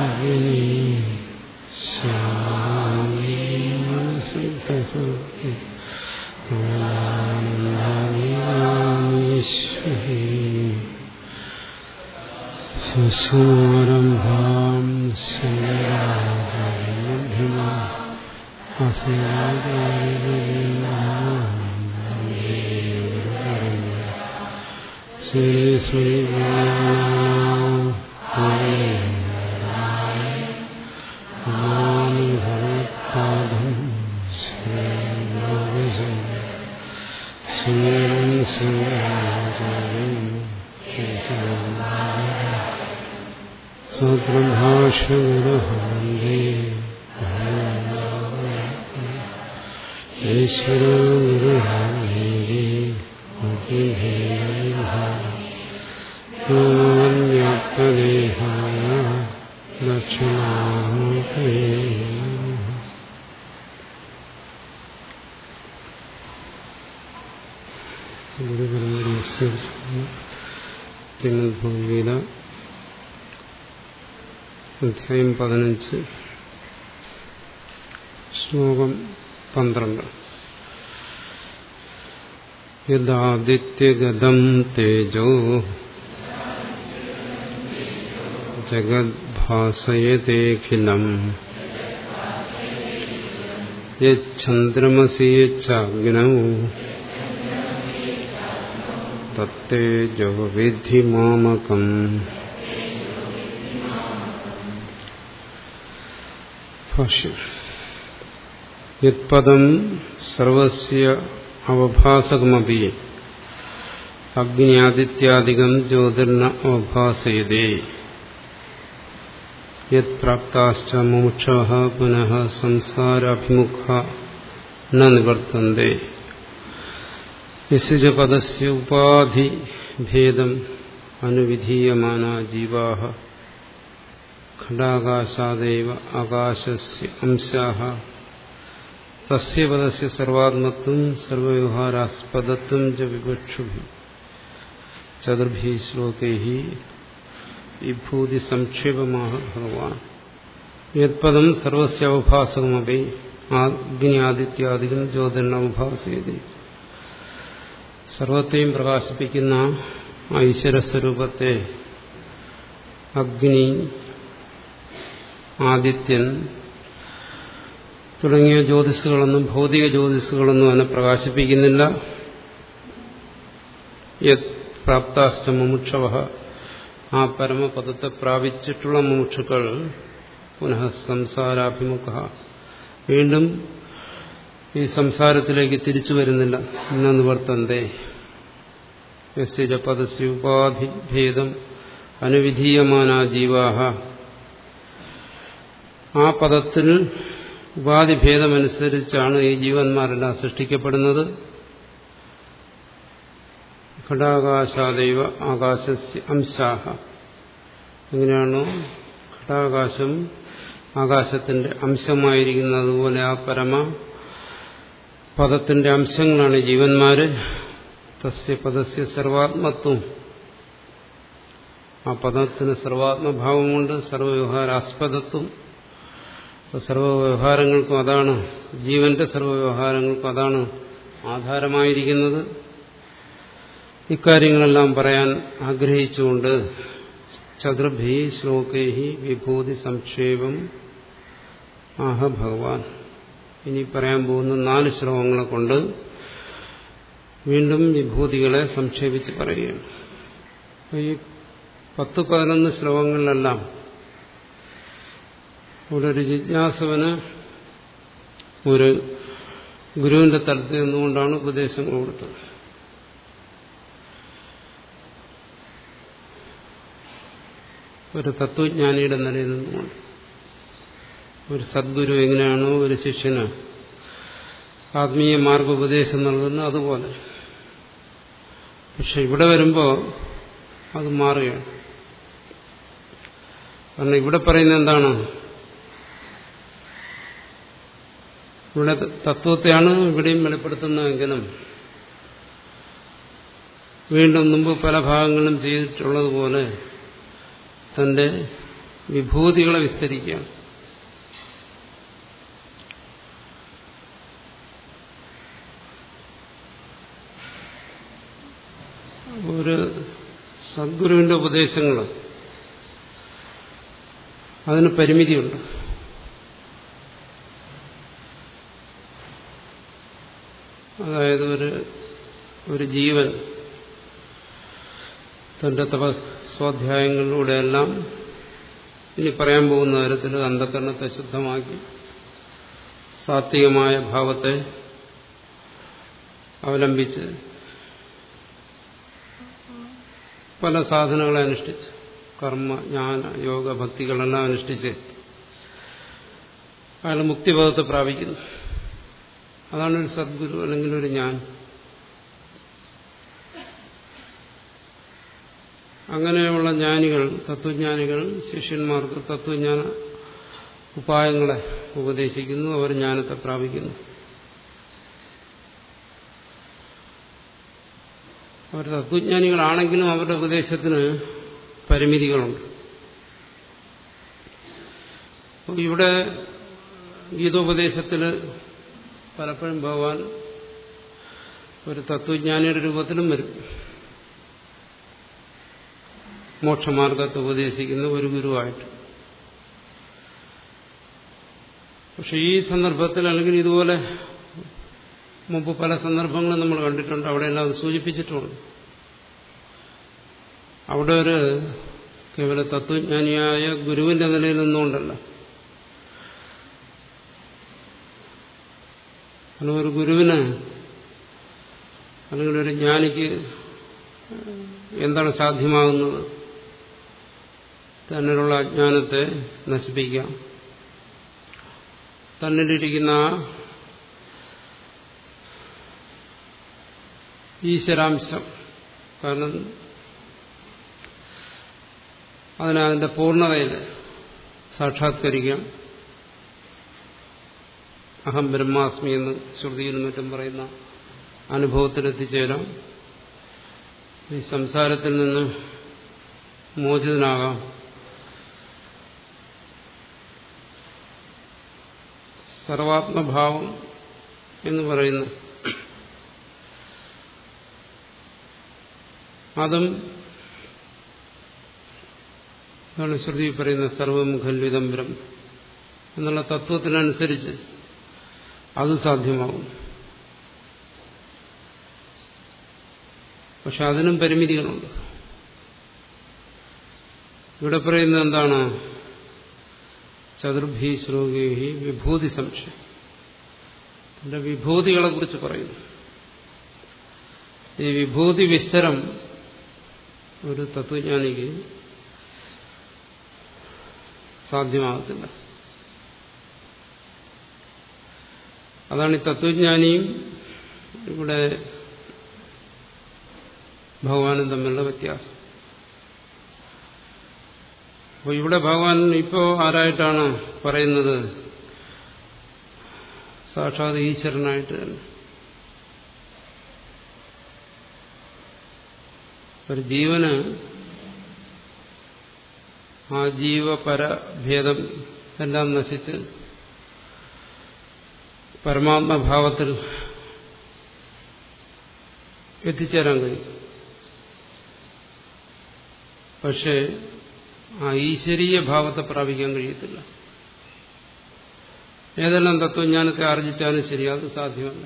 ഭഗിനി ശ്യാമി മനസ്സി സുരംഭാം ശ്രീ ശ്രീ ഭഗവത്പാദം ശ്രീ ശങ്കരാചാര്യം സൂത്രം ഭാഷഗുരുഹേ ഈശ്വരോ ഗുരുഹേ വ്യാപ്തദേഹായ ദക്ഷിണാമൂർത്തേ ഭഗവത്ഗീത അധ്യായം പതിനഞ്ച് ശ്ലോകം പന്ത്രണ്ട് യദാദിത്യഗതം തേജോ ജഗദ്ഭാസയതേഖിലം യന്ദ്രമസി യഗ്നൗ തത്തേജോ വിധി മാമകം ഭാഷ്യം യത്പദം സർവസ്യ അവഭാസകമപി അഗ്നിയാദിത്യാദികം ജ്യോതിർന അവഭാസയതേ യത്പ്രാപ്താശ്ച മോക്ഷ പുനഃ സംസാരാഭിമുഖ ന നിവർത്തന്തേ യസ്യ പദസ്യ ഉപാധിഭേദം അനുവിധീയമാന ജീവാ ഖണ്ഡാകാശാദേവ ആകാശസ്യ അംശാഃ തസ്യ പദസ്യ സർവാത്മത്വം സർവവ്യവഹാരാസ്പദത്വം ച വിവക്ഷുഭി ചതുർഭി ശ്ലോകൈ വിഭൂതി സംക്ഷേപമാഹ ഭഗവാൻ യത്പദം സർവസ്യ അവഭാസകമപി അഗ്നിയാദിത്യാദികം ജ്യോതിർണവഭാസയതി സർവത്തെയും പ്രകാശിപ്പിക്കുന്ന ഐശ്വരസ്വരൂപത്തെ അഗ്നി ആദിത്യൻ തുടങ്ങിയ ജ്യോതിസുകളൊന്നും ഭൗതിക ജ്യോതിസുകളൊന്നും അതിനെ പ്രകാശിപ്പിക്കുന്നില്ല യത് പ്രാപ്താശ്ച മുമുക്ഷവ ആ പരമപദത്തെ പ്രാപിച്ചിട്ടുള്ള മുമുക്ഷുക്കൾ പുനഃ സംസാരാഭിമുഖ വീണ്ടും ഈ സംസാരത്തിലേക്ക് തിരിച്ചു വരുന്നില്ല ഇന്ന നിവർത്തന്തേ യസ്യ പദസ്യ ഉപാധി ഭേദം അനുവിധീയമാന ജീവാഹ ആ പദത്തിൽ ഉപാധിഭേദമനുസരിച്ചാണ് ഈ ജീവന്മാരെല്ലാം സൃഷ്ടിക്കപ്പെടുന്നത് ഘടാകാശാദൈവ ആകാശസ്യ അംശാഹ എങ്ങനെയാണോ ഘടാകാശം ആകാശത്തിന്റെ അംശമായിരിക്കുന്നത് അതുപോലെ ആ പരമ പദത്തിന്റെ അംശങ്ങളാണ് ജീവന്മാര് തസ്യ പദസ്യ സർവാത്മത്വം ആ പദത്തിന് സർവാത്മഭാവമുണ്ട് സർവവ്യവഹാരാസ്പദത്വം സർവവ്യവഹാരങ്ങൾക്കും അതാണ് ജീവന്റെ സർവവ്യവഹാരങ്ങൾക്കും അതാണ് ആധാരമായിരിക്കുന്നത് ഇക്കാര്യങ്ങളെല്ലാം പറയാൻ ആഗ്രഹിച്ചുകൊണ്ട് ചതുർഭി ശ്ലോകേഹി വിഭൂതി സംക്ഷേപം ആഹ ഭഗവാൻ ഇനി പറയാൻ പോകുന്ന നാല് ശ്ലോകങ്ങളെ കൊണ്ട് വീണ്ടും വിഭൂതികളെ സംക്ഷേപിച്ച് പറയുകയാണ് ഈ പത്ത് പതിനൊന്ന് ശ്ലോകങ്ങളിലെല്ലാം ഇവിടെ ഒരു ജിജ്ഞാസവന് ഒരു ഗുരുവിന്റെ തലത്തിൽ നിന്നുകൊണ്ടാണ് ഉപദേശങ്ങൾ കൊടുത്തത് ഒരു തത്വജ്ഞാനിയുടെ നിലയിൽ നിന്നുകൊണ്ട് ഒരു സദ്ഗുരു എങ്ങനെയാണോ ഒരു ശിഷ്യന് ആത്മീയ മാർഗോപദേശം നൽകുന്ന അതുപോലെ പക്ഷെ ഇവിടെ വരുമ്പോൾ അത് മാറുകയാണ് കാരണം ഇവിടെ പറയുന്നത് എന്താണ് ഇവിടെ തത്വത്തെയാണ് ഇവിടെയും വെളിപ്പെടുത്തുന്നതെങ്കിലും വീണ്ടും മുമ്പ് പല ഭാഗങ്ങളും ചെയ്തിട്ടുള്ളതുപോലെ തന്റെ വിഭൂതികളെ വിസ്തരിക്കുകയാണ് ഒരു സദ്ഗുരുവിന്റെ ഉപദേശങ്ങൾ അതിന് പരിമിതിയുണ്ട് അതായത് ഒരു ഒരു ജീവൻ തന്റെ തപസ്വാധ്യായങ്ങളിലൂടെയെല്ലാം ഇനി പറയാൻ പോകുന്ന തരത്തിൽ അന്ധകരണത്തെ ശുദ്ധമാക്കി സാത്വികമായ ഭാവത്തെ അവലംബിച്ച് പല സാധനങ്ങളെ അനുഷ്ഠിച്ച് കർമ്മ ജ്ഞാന യോഗ ഭക്തികളെല്ലാം അനുഷ്ഠിച്ച് അയാൾ മുക്തിപദത്തെ പ്രാപിക്കുന്നു അതാണ് ഒരു സദ്ഗുരു അല്ലെങ്കിൽ ഒരു ഞാൻ അങ്ങനെയുള്ള ജ്ഞാനികൾ തത്വജ്ഞാനികൾ ശിഷ്യന്മാർക്ക് തത്വജ്ഞാന ഉപായങ്ങളെ ഉപദേശിക്കുന്നു അവർ ജ്ഞാനത്തെ പ്രാപിക്കുന്നു അവർ തത്വജ്ഞാനികളാണെങ്കിലും അവരുടെ ഉപദേശത്തിന് പരിമിതികളുണ്ട് ഇവിടെ ഗീതോപദേശത്തിൽ പലപ്പോഴും ഭഗവാൻ ഒരു തത്വജ്ഞാനിയുടെ രൂപത്തിലും വരും മോക്ഷമാർഗത്തെ ഉപദേശിക്കുന്ന ഒരു ഗുരുവായിട്ട് പക്ഷെ ഈ സന്ദർഭത്തിൽ അല്ലെങ്കിൽ ഇതുപോലെ മുമ്പ് പല സന്ദർഭങ്ങളും നമ്മൾ കണ്ടിട്ടുണ്ട് അവിടെയെല്ലാം അത് സൂചിപ്പിച്ചിട്ടുണ്ട് അവിടെ ഒരു കേവല തത്വജ്ഞാനിയായ ഗുരുവിന്റെ നിലയിൽ നിന്നുകൊണ്ടല്ല കാരണം ഒരു ഗുരുവിന് അല്ലെങ്കിൽ ഒരു ജ്ഞാനിക്ക് എന്താണ് സാധ്യമാകുന്നത് തന്നിലുള്ള അജ്ഞാനത്തെ നശിപ്പിക്കാം തന്നിലിരിക്കുന്ന ആ ഈശ്വരാംശം കാരണം അതിനെ അതിന്റെ പൂർണ്ണതയിൽ സാക്ഷാത്കരിക്കാം അഹം ബ്രഹ്മാസ്മി എന്ന് ശ്രുതിയിലും മറ്റും പറയുന്ന അനുഭവത്തിലെത്തിച്ചേരാം ഈ സംസാരത്തിൽ നിന്ന് മോചിതനാകാം സർവാത്മഭാവം എന്ന് പറയുന്നു അതും അതാണ് ശ്രുതി പറയുന്ന സർവം ഖല്വിതം ബ്രഹ്മ എന്നുള്ള തത്വത്തിനനുസരിച്ച് അത് സാധ്യമാകും പക്ഷെ അതിനും പരിമിതികളുണ്ട് ഇവിടെ പറയുന്നത് എന്താണ് ചതുർഭി ശ്ലോകേഹി വിഭൂതി സംശയം തന്റെ വിഭൂതികളെ കുറിച്ച് പറയുന്നു ഈ വിഭൂതി വിസ്തരം ഒരു തത്വജ്ഞാനിക്ക് സാധ്യമാകത്തില്ല അതാണ് ഈ തത്വജ്ഞാനിയും ഇവിടെ ഭഗവാനും തമ്മിലുള്ള വ്യത്യാസം അപ്പോൾ ഇവിടെ ഭഗവാൻ ഇപ്പോൾ ആരായിട്ടാണ് പറയുന്നത് സാക്ഷാത് ഈശ്വരനായിട്ട് തന്നെ ഒരു ജീവന് ആ ജീവപരഭേദം എല്ലാം നശിച്ച് പരമാത്മഭാവത്തിൽ എത്തിച്ചേരാൻ കഴിയും പക്ഷേ ആ ഈശ്വരീയ ഭാവത്തെ പ്രാപിക്കാൻ കഴിയത്തില്ല ഏതെല്ലാം തത്വജ്ഞാനത്തെ ആർജിച്ചാലും ശരി അത് സാധ്യമല്ല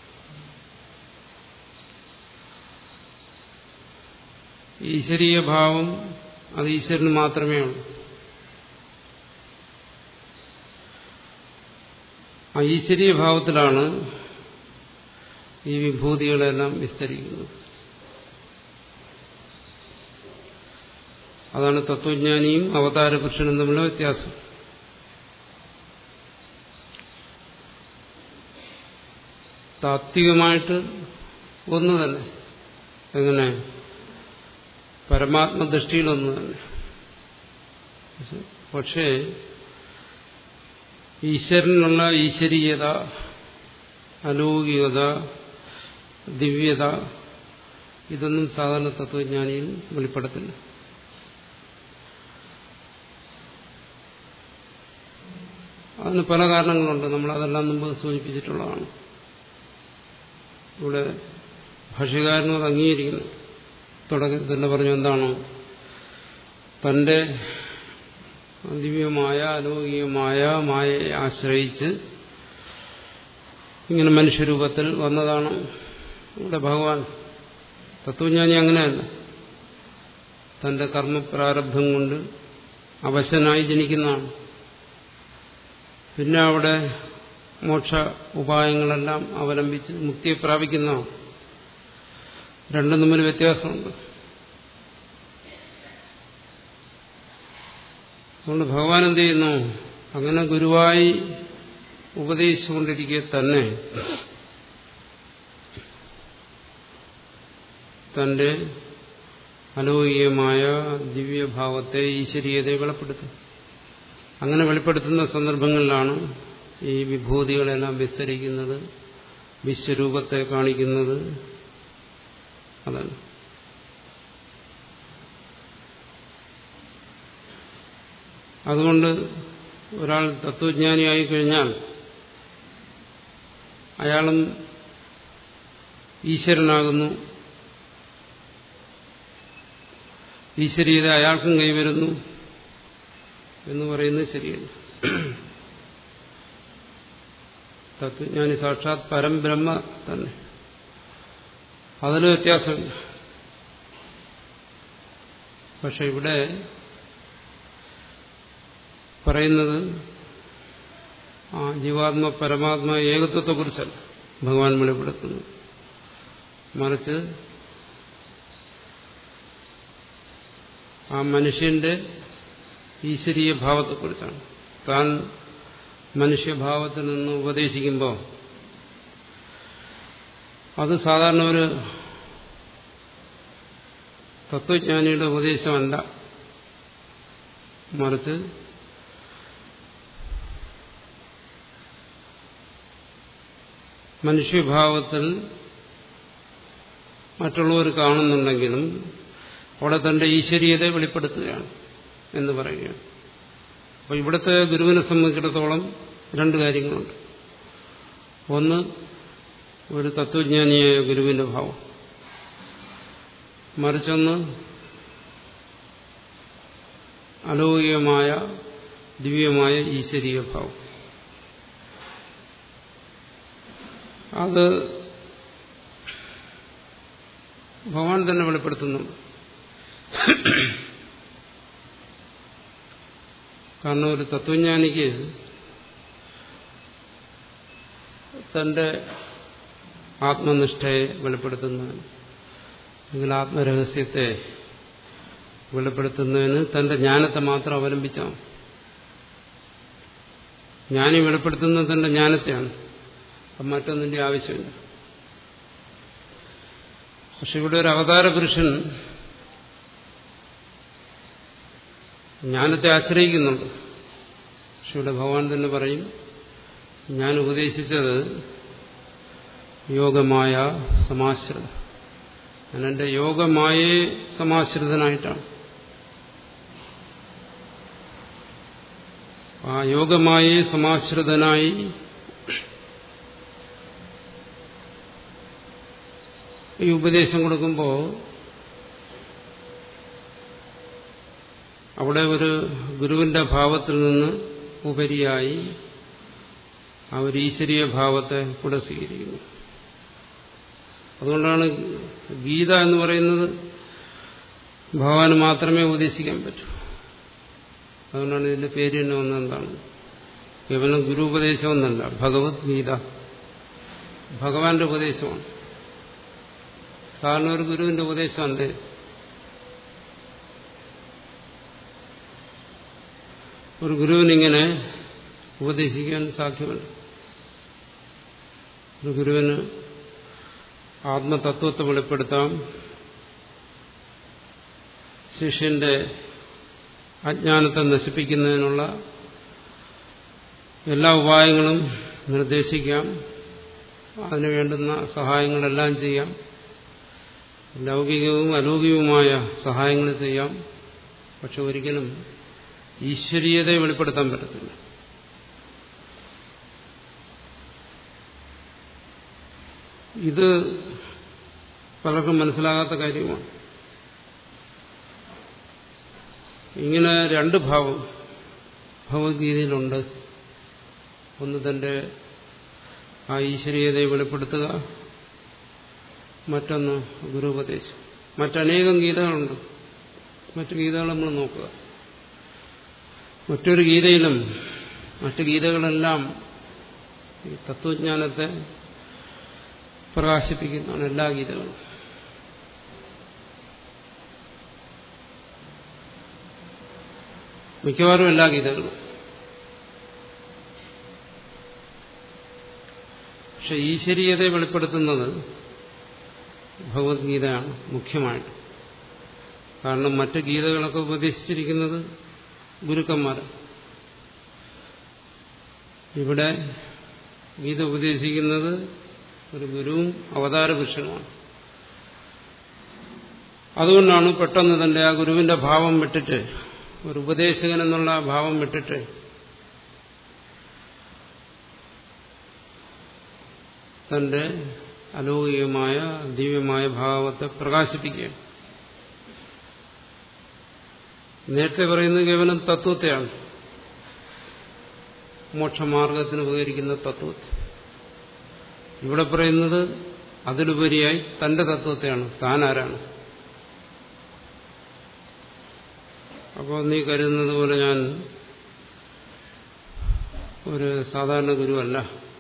ഈശ്വരീയ ഭാവം അത് ഈശ്വരന് മാത്രമേ ഉള്ളൂ ആ ഈശ്വരീയ ഭാവത്തിലാണ് ഈ വിഭൂതികളെല്ലാം വിസ്തരിക്കുന്നത് അതാണ് തത്വജ്ഞാനിയും അവതാര പുരുഷനും തമ്മിലുള്ള വ്യത്യാസം താത്വികമായിട്ട് ഒന്ന് തന്നെ എങ്ങനെ പരമാത്മദൃഷ്ടിയിലൊന്ന് തന്നെ പക്ഷേ ഈശ്വരനുള്ള ഈശ്വരീയത അലൗകികത ദിവ്യത ഇതൊന്നും സാധാരണ തത്വജ്ഞാനിയിൽ വെളിപ്പെടത്തില്ല അതിന് പല കാരണങ്ങളുണ്ട് നമ്മളതെല്ലാം മുമ്പ് സൂചിപ്പിച്ചിട്ടുള്ളതാണ് ഇവിടെ ഭാഷ്യകാരനും അത് അംഗീകരിക്കുന്നു തുടക്കത്തിൽ തന്നെ പറഞ്ഞു എന്താണ് തന്റെ ദിവ്യമായ അലൗകികമായ മായയെ ആശ്രയിച്ച് ഇങ്ങനെ മനുഷ്യരൂപത്തിൽ വന്നതാണ് ഇവിടെ ഭഗവാൻ തത്വജ്ഞാനി അങ്ങനെയല്ല തന്റെ കർമ്മപ്രാരബ്ധം കൊണ്ട് അവശനായി ജനിക്കുന്നതാണ് പിന്നെ അവിടെ മോക്ഷ ഉപായങ്ങളെല്ലാം അവലംബിച്ച് മുക്തിയെ പ്രാപിക്കുന്നതാണ് രണ്ടും തമ്മിൽ വ്യത്യാസമുണ്ട് അതുകൊണ്ട് ഭഗവാൻ എന്ത് ചെയ്യുന്നു അങ്ങനെ ഗുരുവായി ഉപദേശിച്ചുകൊണ്ടിരിക്കെ തന്നെ തന്റെ അലൗകികമായ ദിവ്യഭാവത്തെ ഈശ്വരീയതയെ വെളിപ്പെടുത്തും അങ്ങനെ വെളിപ്പെടുത്തുന്ന സന്ദർഭങ്ങളിലാണ് ഈ വിഭൂതികളെല്ലാം വിസ്തരിക്കുന്നത് വിശ്വരൂപത്തെ കാണിക്കുന്നത് അതാണ് അതുകൊണ്ട് ഒരാൾ തത്വജ്ഞാനിയായി കഴിഞ്ഞാൽ അയാളും ഈശ്വരനാകുന്നു ഈശ്വരീയത അയാൾക്കും കൈവരുന്നു എന്ന് പറയുന്നത് ശരിയല്ല തത്വജ്ഞാനി സാക്ഷാത് പരംബ്രഹ്മ തന്നെ അതിന് വ്യത്യാസമില്ല പക്ഷെ ഇവിടെ പറയുന്നത് ആ ജീവാത്മ പരമാത്മ ഏകത്വത്തെക്കുറിച്ചല്ല ഭഗവാൻ വെളിപ്പെടുത്തുന്നു മറിച്ച് ആ മനുഷ്യന്റെ ഈശ്വരീയ ഭാവത്തെക്കുറിച്ചാണ് താൻ മനുഷ്യഭാവത്തിൽ നിന്ന് ഉപദേശിക്കുമ്പോൾ അത് സാധാരണ ഒരു തത്വജ്ഞാനിയുടെ ഉപദേശമല്ല മറിച്ച് മനുഷ്യഭാവത്തിൽ മറ്റുള്ളവർ കാണുന്നുണ്ടെങ്കിലും അവിടെ തന്റെ ഈശ്വരീയത വെളിപ്പെടുത്തുകയാണ് എന്ന് പറയുകയാണ് അപ്പോൾ ഇവിടുത്തെ ഗുരുവിനെ സംബന്ധിച്ചിടത്തോളം രണ്ട് കാര്യങ്ങളുണ്ട് ഒന്ന് ഒരു തത്വജ്ഞാനിയായ ഗുരുവിന്റെ ഭാവം മറിച്ചൊന്ന് അലൗകികമായ ദിവ്യമായ ഈശ്വരീയ ഭാവം അത് ഭഗവാൻ തന്നെ വെളിപ്പെടുത്തുന്നുണ്ട് കാരണം ഒരു തത്വജ്ഞാനിക്ക് തന്റെ ആത്മനിഷ്ഠയെ വെളിപ്പെടുത്തുന്നതിന് അല്ലെങ്കിൽ ആത്മരഹസ്യത്തെ വെളിപ്പെടുത്തുന്നതിന് തന്റെ ജ്ഞാനത്തെ മാത്രം അവലംബിച്ചാൽ ജ്ഞാനി വെളിപ്പെടുത്തുന്നത് തന്റെ ജ്ഞാനത്തെയാണ് അപ്പം മറ്റൊന്നിന്റെ ആവശ്യമില്ല പക്ഷെ ഇവിടെ ഒരു അവതാര പുരുഷൻ ജ്ഞാനത്തെ ആശ്രയിക്കുന്നുണ്ട് പക്ഷെ ഇവിടെ ഭഗവാൻ തന്നെ പറയും ഞാൻ ഉപദേശിച്ചത് യോഗമായ സമാശ്രിത ഞാൻ എൻ്റെ യോഗമായേ സമാശ്രിതനായിട്ടാണ് ആ യോഗമായേ സമാശ്രിതനായി ഈ ഉപദേശം കൊടുക്കുമ്പോൾ അവിടെ ഒരു ഗുരുവിന്റെ ഭാവത്തിൽ നിന്ന് ഉപരിയായി ആ ഒരു ഈശ്വരീയ ഭാവത്തെ കൂടെ സ്വീകരിക്കുന്നു അതുകൊണ്ടാണ് ഗീത എന്ന് പറയുന്നത് ഭഗവാന് മാത്രമേ ഉപദേശിക്കാൻ പറ്റൂ അതുകൊണ്ടാണ് ഇതിന്റെ പേര് തന്നെ വന്നത് എന്താണ് കേവലം ഗുരു ഉപദേശമൊന്നല്ല ഭഗവത്ഗീത ഭഗവാന്റെ ഉപദേശമാണ് സാധാരണ ഒരു ഗുരുവിന്റെ ഉപദേശമുണ്ട് ഒരു ഗുരുവിനിങ്ങനെ ഉപദേശിക്കാൻ സാധ്യമല്ല ഒരു ഗുരുവിന് ആത്മതത്വത്തെ വെളിപ്പെടുത്താം ശിഷ്യന്റെ അജ്ഞാനത്തെ നശിപ്പിക്കുന്നതിനുള്ള എല്ലാ ഉപായങ്ങളും നിർദ്ദേശിക്കാം അതിനു വേണ്ടുന്ന സഹായങ്ങളെല്ലാം ചെയ്യാം ലൗകികവും അലൗകികവുമായ സഹായങ്ങൾ ചെയ്യാം പക്ഷെ ഒരിക്കലും ഈശ്വരീയതയെ വെളിപ്പെടുത്താൻ പറ്റത്തില്ല ഇത് പലർക്കും മനസ്സിലാകാത്ത കാര്യമാണ് ഇങ്ങനെ രണ്ട് ഭാവം ഭഗവത്ഗീതയിലുണ്ട് ഒന്ന് തന്റെ ആ ഈശ്വരീയതയെ വെളിപ്പെടുത്തുക മറ്റൊന്ന് ഗുരുപദേശം മറ്റനേകം ഗീതകളുണ്ട് മറ്റു ഗീതകൾ നമ്മൾ നോക്കുക മറ്റൊരു ഗീതയിലും മറ്റു ഗീതകളെല്ലാം ഈ തത്വജ്ഞാനത്തെ പ്രകാശിപ്പിക്കുന്നതാണ് എല്ലാ ഗീതകളും മിക്കവാറും എല്ലാ ഗീതകളും പക്ഷെ ഈശ്വരീയതയെ വെളിപ്പെടുത്തുന്നത് ഭഗവത്ഗീതയാണ് മുഖ്യമായിട്ട് കാരണം മറ്റ് ഗീതകളൊക്കെ ഉപദേശിച്ചിരിക്കുന്നത് ഗുരുക്കന്മാരാണ് ഇവിടെ ഗീത ഉപദേശിക്കുന്നത് ഒരു ഗുരുവും അവതാര പുരുഷനുമാണ് അതുകൊണ്ടാണ് പെട്ടെന്ന് തന്റെ ആ ഗുരുവിന്റെ ഭാവം വിട്ടിട്ട് ഒരു ഉപദേശകൻ എന്നുള്ള ഭാവം വിട്ടിട്ട് തന്റെ അലൗകികമായ ദിവ്യമായ ഭാവത്തെ പ്രകാശിപ്പിക്കുകയാണ് നേരത്തെ പറയുന്നത് കേവലം തത്വത്തെയാണ് മോക്ഷമാർഗത്തിന് ഉപകരിക്കുന്ന തത്വത്തെ ഇവിടെ പറയുന്നത് അതിലുപരിയായി തന്റെ തത്വത്തെയാണ് താൻ ആരാണ് അപ്പോൾ നീ കരുതുന്നത് പോലെ ഞാൻ ഒരു സാധാരണ ഗുരുവല്ല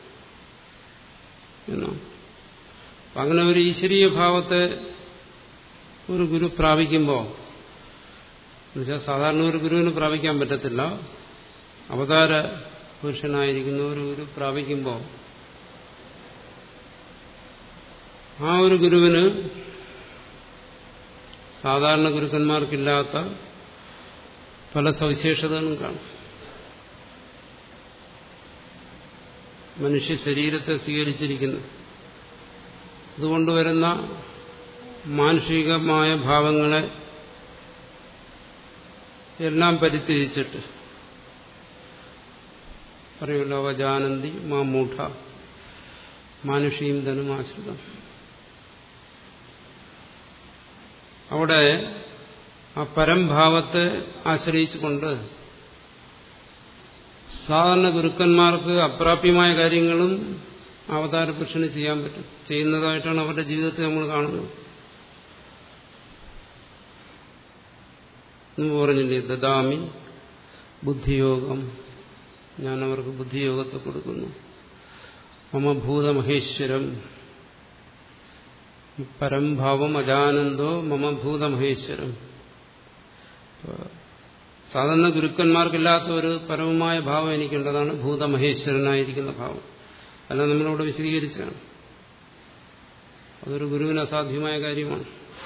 എന്നാണ് അങ്ങനെ ഒരു ഈശ്വരീയ ഭാവത്തെ ഒരു ഗുരു പ്രാപിക്കുമ്പോൾ എന്നുവെച്ചാൽ സാധാരണ ഒരു ഗുരുവിന് പ്രാപിക്കാൻ പറ്റത്തില്ല അവതാര പുരുഷനായിരിക്കുന്ന ഒരു ഗുരു പ്രാപിക്കുമ്പോൾ ആ ഒരു ഗുരുവിന് സാധാരണ ഗുരുക്കന്മാർക്കില്ലാത്ത പല സവിശേഷതകളും കാണും മനുഷ്യ ശരീരത്തെ സ്വീകരിച്ചിരിക്കുന്നു അതുകൊണ്ട് വരുന്ന മാനുഷികമായ ഭാവങ്ങളെ എല്ലാം പരിത്യജിച്ചിട്ട് പറയുമല്ലോ അവജാനന്തി മാ മൂഢ മാനുഷിയും ധനും ആശ്രിതം അവിടെ ആ പരംഭാവത്തെ ആശ്രയിച്ചുകൊണ്ട് സാധാരണ ഗുരുക്കന്മാർക്ക് അപ്രാപ്യമായ കാര്യങ്ങളും അവതാര പുരുഷന് ചെയ്യാൻ പറ്റും ചെയ്യുന്നതായിട്ടാണ് അവരുടെ ജീവിതത്തെ നമ്മൾ കാണുന്നത് എന്ന് പറഞ്ഞില്ലേ ദദാമി ബുദ്ധിയോഗം ഞാൻ അവർക്ക് ബുദ്ധിയോഗത്തെ കൊടുക്കുന്നു മമഭൂതമഹേശ്വരം പരംഭാവം അജാനന്ദോ മമഭൂതമഹേശ്വരം സാധാരണ ഗുരുക്കന്മാർക്കില്ലാത്ത ഒരു പരമമായ ഭാവം എനിക്കുണ്ടതാണ് ഭൂതമഹേശ്വരനായിരിക്കുന്ന ഭാവം അല്ല നമ്മളിവിടെ വിശദീകരിച്ചാണ് അതൊരു ഗുരുവിന് അസാധ്യമായ കാര്യമാണ്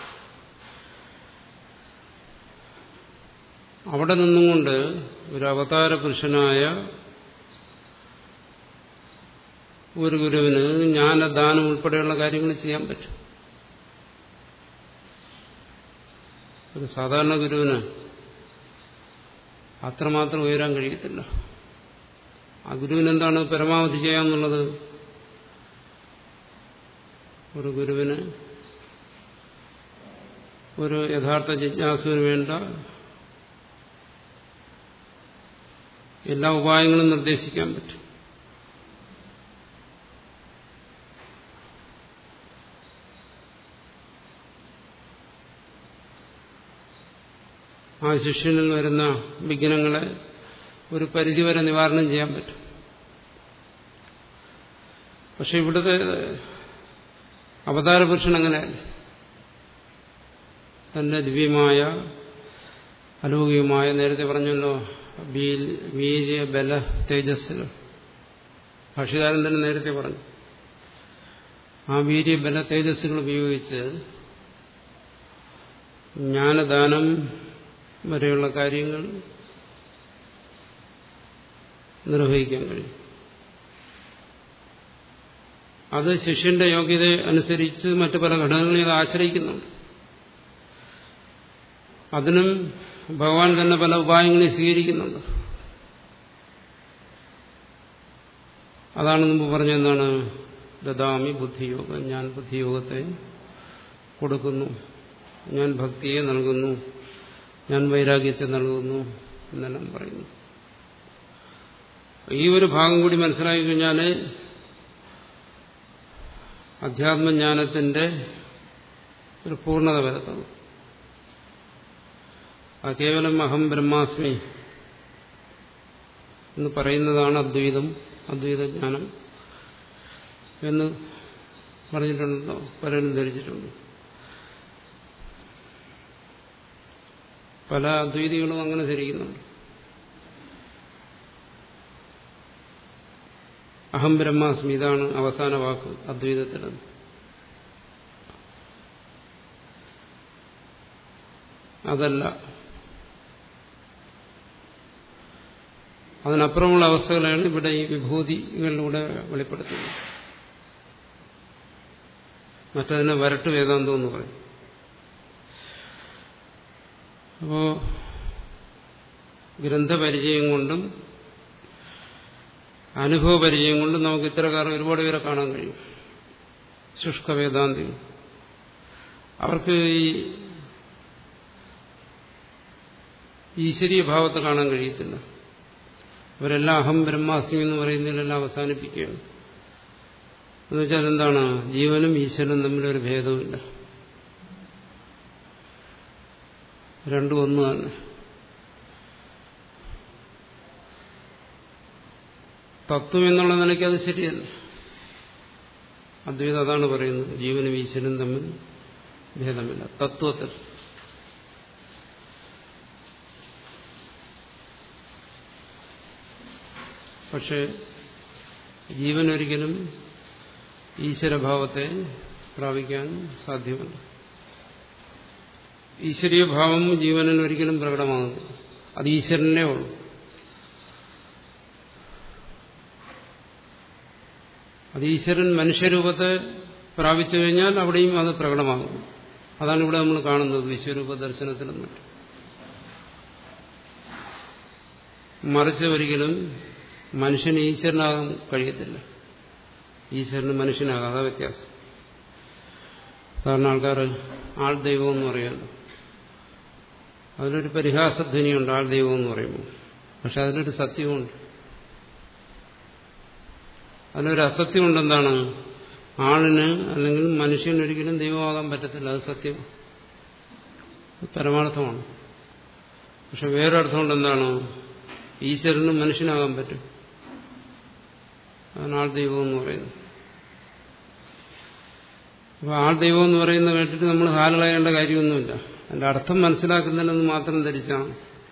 അവിടെ നിന്നുകൊണ്ട് ഒരു അവതാര പുരുഷനായ ഒരു ഗുരുവിന് ജ്ഞാനദാനം ഉൾപ്പെടെയുള്ള കാര്യങ്ങൾ ചെയ്യാൻ പറ്റും ഒരു സാധാരണ ഗുരുവിന് അത്രമാത്രം ഉയരാൻ കഴിയത്തില്ല ആ ഗുരുവിന് എന്താണ് പരമാവധി ചെയ്യാന്നുള്ളത് ഒരു ഗുരുവിന് ഒരു യഥാർത്ഥ ജിജ്ഞാസുവിന് വേണ്ട എല്ലാ ഉപായങ്ങളും നിർദ്ദേശിക്കാൻ പറ്റും ആ ശിഷ്യനിൽ വരുന്ന വിഘ്നങ്ങളെ ഒരു പരിധിവരെ നിവാരണം ചെയ്യാൻ പറ്റും പക്ഷെ ഇവിടുത്തെ അവതാര പുരുഷൻ അങ്ങനെ തന്റെ ദിവ്യമായ അലൗകികമായ നേരത്തെ പറഞ്ഞല്ലോ വീര്യ ബല തേജസ്സുകൾ ഭാഷകാരൻ തന്നെ നേരത്തെ പറഞ്ഞു ആ വീര്യ ബല തേജസ്സുകൾ ഉപയോഗിച്ച് ജ്ഞാനദാനം വരെയുള്ള കാര്യങ്ങൾ നിർവഹിക്കാൻ കഴിയും അത് ശിഷ്യന്റെ യോഗ്യത അനുസരിച്ച് മറ്റു പല ഘടകങ്ങളെ അത് ആശ്രയിക്കുന്നുണ്ട് അതിനും ഭഗവാൻ തന്നെ പല ഉപായങ്ങളെ സ്വീകരിക്കുന്നുണ്ട് അതാണ് മുമ്പ് പറഞ്ഞെന്താണ് ദദാമി ബുദ്ധിയോഗം ഞാൻ ബുദ്ധിയോഗത്തെ കൊടുക്കുന്നു ഞാൻ ഭക്തിയെ നൽകുന്നു ഞാൻ വൈരാഗ്യത്തെ നൽകുന്നു എന്നെല്ലാം പറയുന്നു ഈ ഒരു ഭാഗം കൂടി മനസ്സിലാക്കി കഴിഞ്ഞാൽ അധ്യാത്മജ്ഞാനത്തിന്റെ ഒരു പൂർണ്ണത വരത്തുള്ളൂ ആ കേവലം അഹം ബ്രഹ്മാസ്മി എന്ന് പറയുന്നതാണ് അദ്വൈതം അദ്വൈതജ്ഞാനം എന്ന് പറഞ്ഞിട്ടുണ്ടല്ലോ പലരും ധരിച്ചിട്ടുണ്ട് പല അദ്വൈതികളും അങ്ങനെ ധരിക്കുന്നുണ്ട് അഹം ബ്രഹ്മാസ്മി ഇതാണ് അവസാന വാക്ക് അദ്വൈതത്തിലെന്ന് അതല്ല അതിനപ്പുറമുള്ള അവസ്ഥകളാണ് ഇവിടെ ഈ വിഭൂതികളിലൂടെ വെളിപ്പെടുത്തുന്നത് മറ്റതിനെ വരട്ട് വേദാന്തം എന്ന് പറയും അപ്പോ ഗ്രന്ഥപരിചയം കൊണ്ടും അനുഭവപരിചയം കൊണ്ടും നമുക്ക് ഇത്തരക്കാർ ഒരുപാട് പേരെ കാണാൻ കഴിയും ശുഷ്ക വേദാന്തികൾ അവർക്ക് ഈ ഈശ്വരീയ ഭാവത്തെ കാണാൻ കഴിയത്തില്ല അവരെല്ലാം അഹം ബ്രഹ്മാസ്മി എന്ന് പറയുന്നതിലെല്ലാം അവസാനിപ്പിക്കുകയാണ് എന്നുവെച്ചാൽ എന്താണ് ജീവനും ഈശ്വരനും തമ്മിലൊരു ഭേദമില്ല രണ്ടും ഒന്ന് തന്നെ തത്വം എന്നുള്ള നിലയ്ക്ക് അത് ശരിയല്ല അദ്വൈതം അതാണ് പറയുന്നത് ജീവനും ഈശ്വരനും തമ്മിൽ ഭേദമില്ല തത്വത്തിൽ പക്ഷെ ജീവൻ ഒരിക്കലും ഈശ്വരഭാവത്തെ പ്രാപിക്കാൻ സാധ്യമല്ല ഈശ്വരീയ ഭാവം ജീവനിൽ ഒരിക്കലും പ്രകടമാകുന്നു അത് ഈശ്വരനെ ഉള്ളൂ അത് ഈശ്വരൻ മനുഷ്യരൂപത്തെ പ്രാപിച്ചു കഴിഞ്ഞാൽ അവിടെയും അത് പ്രകടമാകും അതാണ് ഇവിടെ നമ്മൾ കാണുന്നത് വിശ്വരൂപ ദർശനത്തിലും മറ്റും മറിച്ച് ഒരിക്കലും മനുഷ്യന് ഈശ്വരനാകാൻ കഴിയത്തില്ല ഈശ്വരന് മനുഷ്യനാകാം അതാ വ്യത്യാസം സാധാരണ ആൾക്കാർ ആൾ ദൈവം എന്ന് പറയുമല്ലോ അതിനൊരു പരിഹാസധ്വനിയുണ്ട് ആൾ ദൈവം എന്ന് പറയുമ്പോൾ പക്ഷെ അതിനൊരു സത്യമുണ്ട് അതിനൊരു അസത്യമുണ്ട് എന്താണ് ആളിന് അല്ലെങ്കിൽ മനുഷ്യന് ഒരിക്കലും ദൈവമാകാൻ പറ്റത്തില്ല അത് സത്യം പരമാർത്ഥമാണ് പക്ഷെ വേറൊരർത്ഥമുണ്ട് എന്താണ് ഈശ്വരന് മനുഷ്യനാകാൻ പറ്റും അതാണ് ആൾ ദൈവം എന്ന് പറയുന്നത് അപ്പൊ ആൾ ദൈവം എന്ന് പറയുന്നത് കേട്ടിട്ട് നമ്മൾ ഹാലളയേണ്ട കാര്യമൊന്നുമില്ല അതിന്റെ അർത്ഥം മനസ്സിലാക്കുന്നില്ലെന്ന് മാത്രം ധരിച്ചാണ്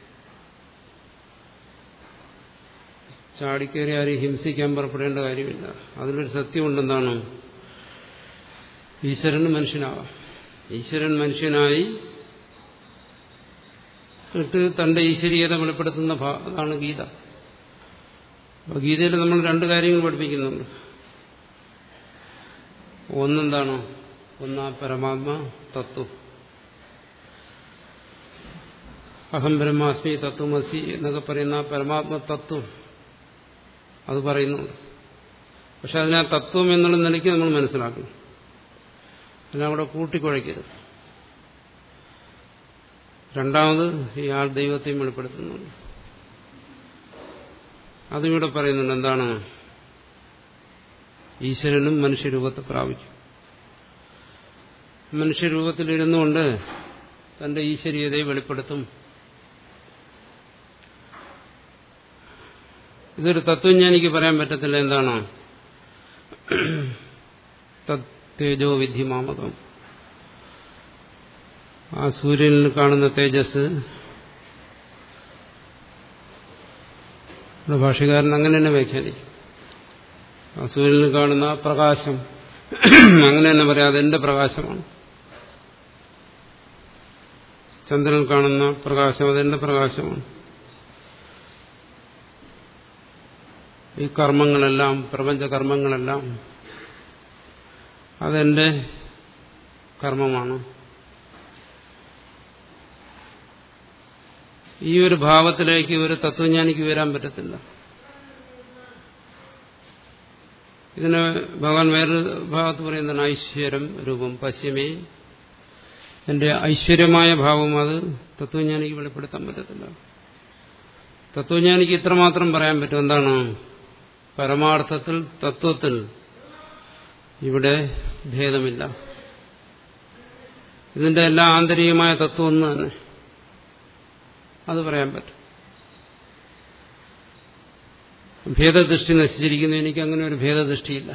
ചാടിക്കേറി ആരെയും ഹിംസിക്കാൻ പുറപ്പെടേണ്ട കാര്യമില്ല അതിലൊരു സത്യമുണ്ടെന്താണ് ഈശ്വരന് മനുഷ്യനാകാം ഈശ്വരൻ മനുഷ്യനായി ഇട്ട് തന്റെ ഈശ്വരീയത വെളിപ്പെടുത്തുന്ന അതാണ് ഗീത അപ്പൊ ഗീതയിൽ നമ്മൾ രണ്ട് കാര്യങ്ങൾ പഠിപ്പിക്കുന്നുണ്ട് ഒന്നെന്താണ് ഒന്നാ പരമാത്മ തത്വം അഹം ബ്രഹ്മാസ്മി തത്വമസി എന്നൊക്കെ പറയുന്ന പരമാത്മ തത്വം അത് പറയുന്നുണ്ട് പക്ഷെ അതിനെ തത്വം എന്നുള്ള നിലയ്ക്ക് നമ്മൾ മനസ്സിലാക്കണം അതിനെ അവിടെ കൂട്ടിക്കുഴയ്ക്കരുത് രണ്ടാമത് ഈ ആൾ ദൈവത്തെയും വെളിപ്പെടുത്തുന്നുണ്ട് അതിവിടെ പറയുന്നുണ്ട് എന്താണ് ഈശ്വരനും മനുഷ്യരൂപത്തെ പ്രാപിച്ചു മനുഷ്യരൂപത്തിലിരുന്നുകൊണ്ട് തന്റെ ഈശ്വരീയതയെ വെളിപ്പെടുത്തും ഇതൊരു തത്വജ്ഞാനിക്ക് പറയാൻ പറ്റത്തില്ല എന്താണ് തേജോ വിധിമാമകം ആ സൂര്യനിൽ കാണുന്ന തേജസ് ഭാഷകാരൻ അങ്ങനെ തന്നെ വ്യാഖ്യാനിക്കും ആ സൂര്യനിൽ കാണുന്ന പ്രകാശം അങ്ങനെ തന്നെ പറയാം അതെന്റെ പ്രകാശമാണ് ചന്ദ്രനിൽ കാണുന്ന പ്രകാശം അതെന്റെ പ്രകാശമാണ് ഈ കർമ്മങ്ങളെല്ലാം പ്രപഞ്ച കർമ്മങ്ങളെല്ലാം അതെന്റെ കർമ്മമാണ് ഈ ഒരു ഭാവത്തിലേക്ക് ഒരു തത്വജ്ഞാനിക്ക് വരാൻ പറ്റത്തില്ല ഇതിന് ഭഗവാൻ വേറൊരു ഭാഗത്ത് പറയുന്നതാണ് ഐശ്വര്യം രൂപം പശ്യമേ എന്റെ ഐശ്വര്യമായ ഭാവം അത് തത്വജ്ഞാനിക്ക് വെളിപ്പെടുത്താൻ പറ്റത്തില്ല തത്വജ്ഞാനിക്ക് ഇത്രമാത്രം പറയാൻ പറ്റും എന്താണ് പരമാർത്ഥത്തിൽ തത്വത്തിൽ ഇവിടെ ഭേദമില്ല ഇതിന്റെ എല്ലാ ആന്തരികമായ തത്വം ഒന്ന് തന്നെ അത് പറയാൻ പറ്റും ഭേദദൃഷ്ടി നശിച്ചിരിക്കുന്നു എനിക്ക് അങ്ങനെ ഒരു ഭേദദൃഷ്ടിയില്ല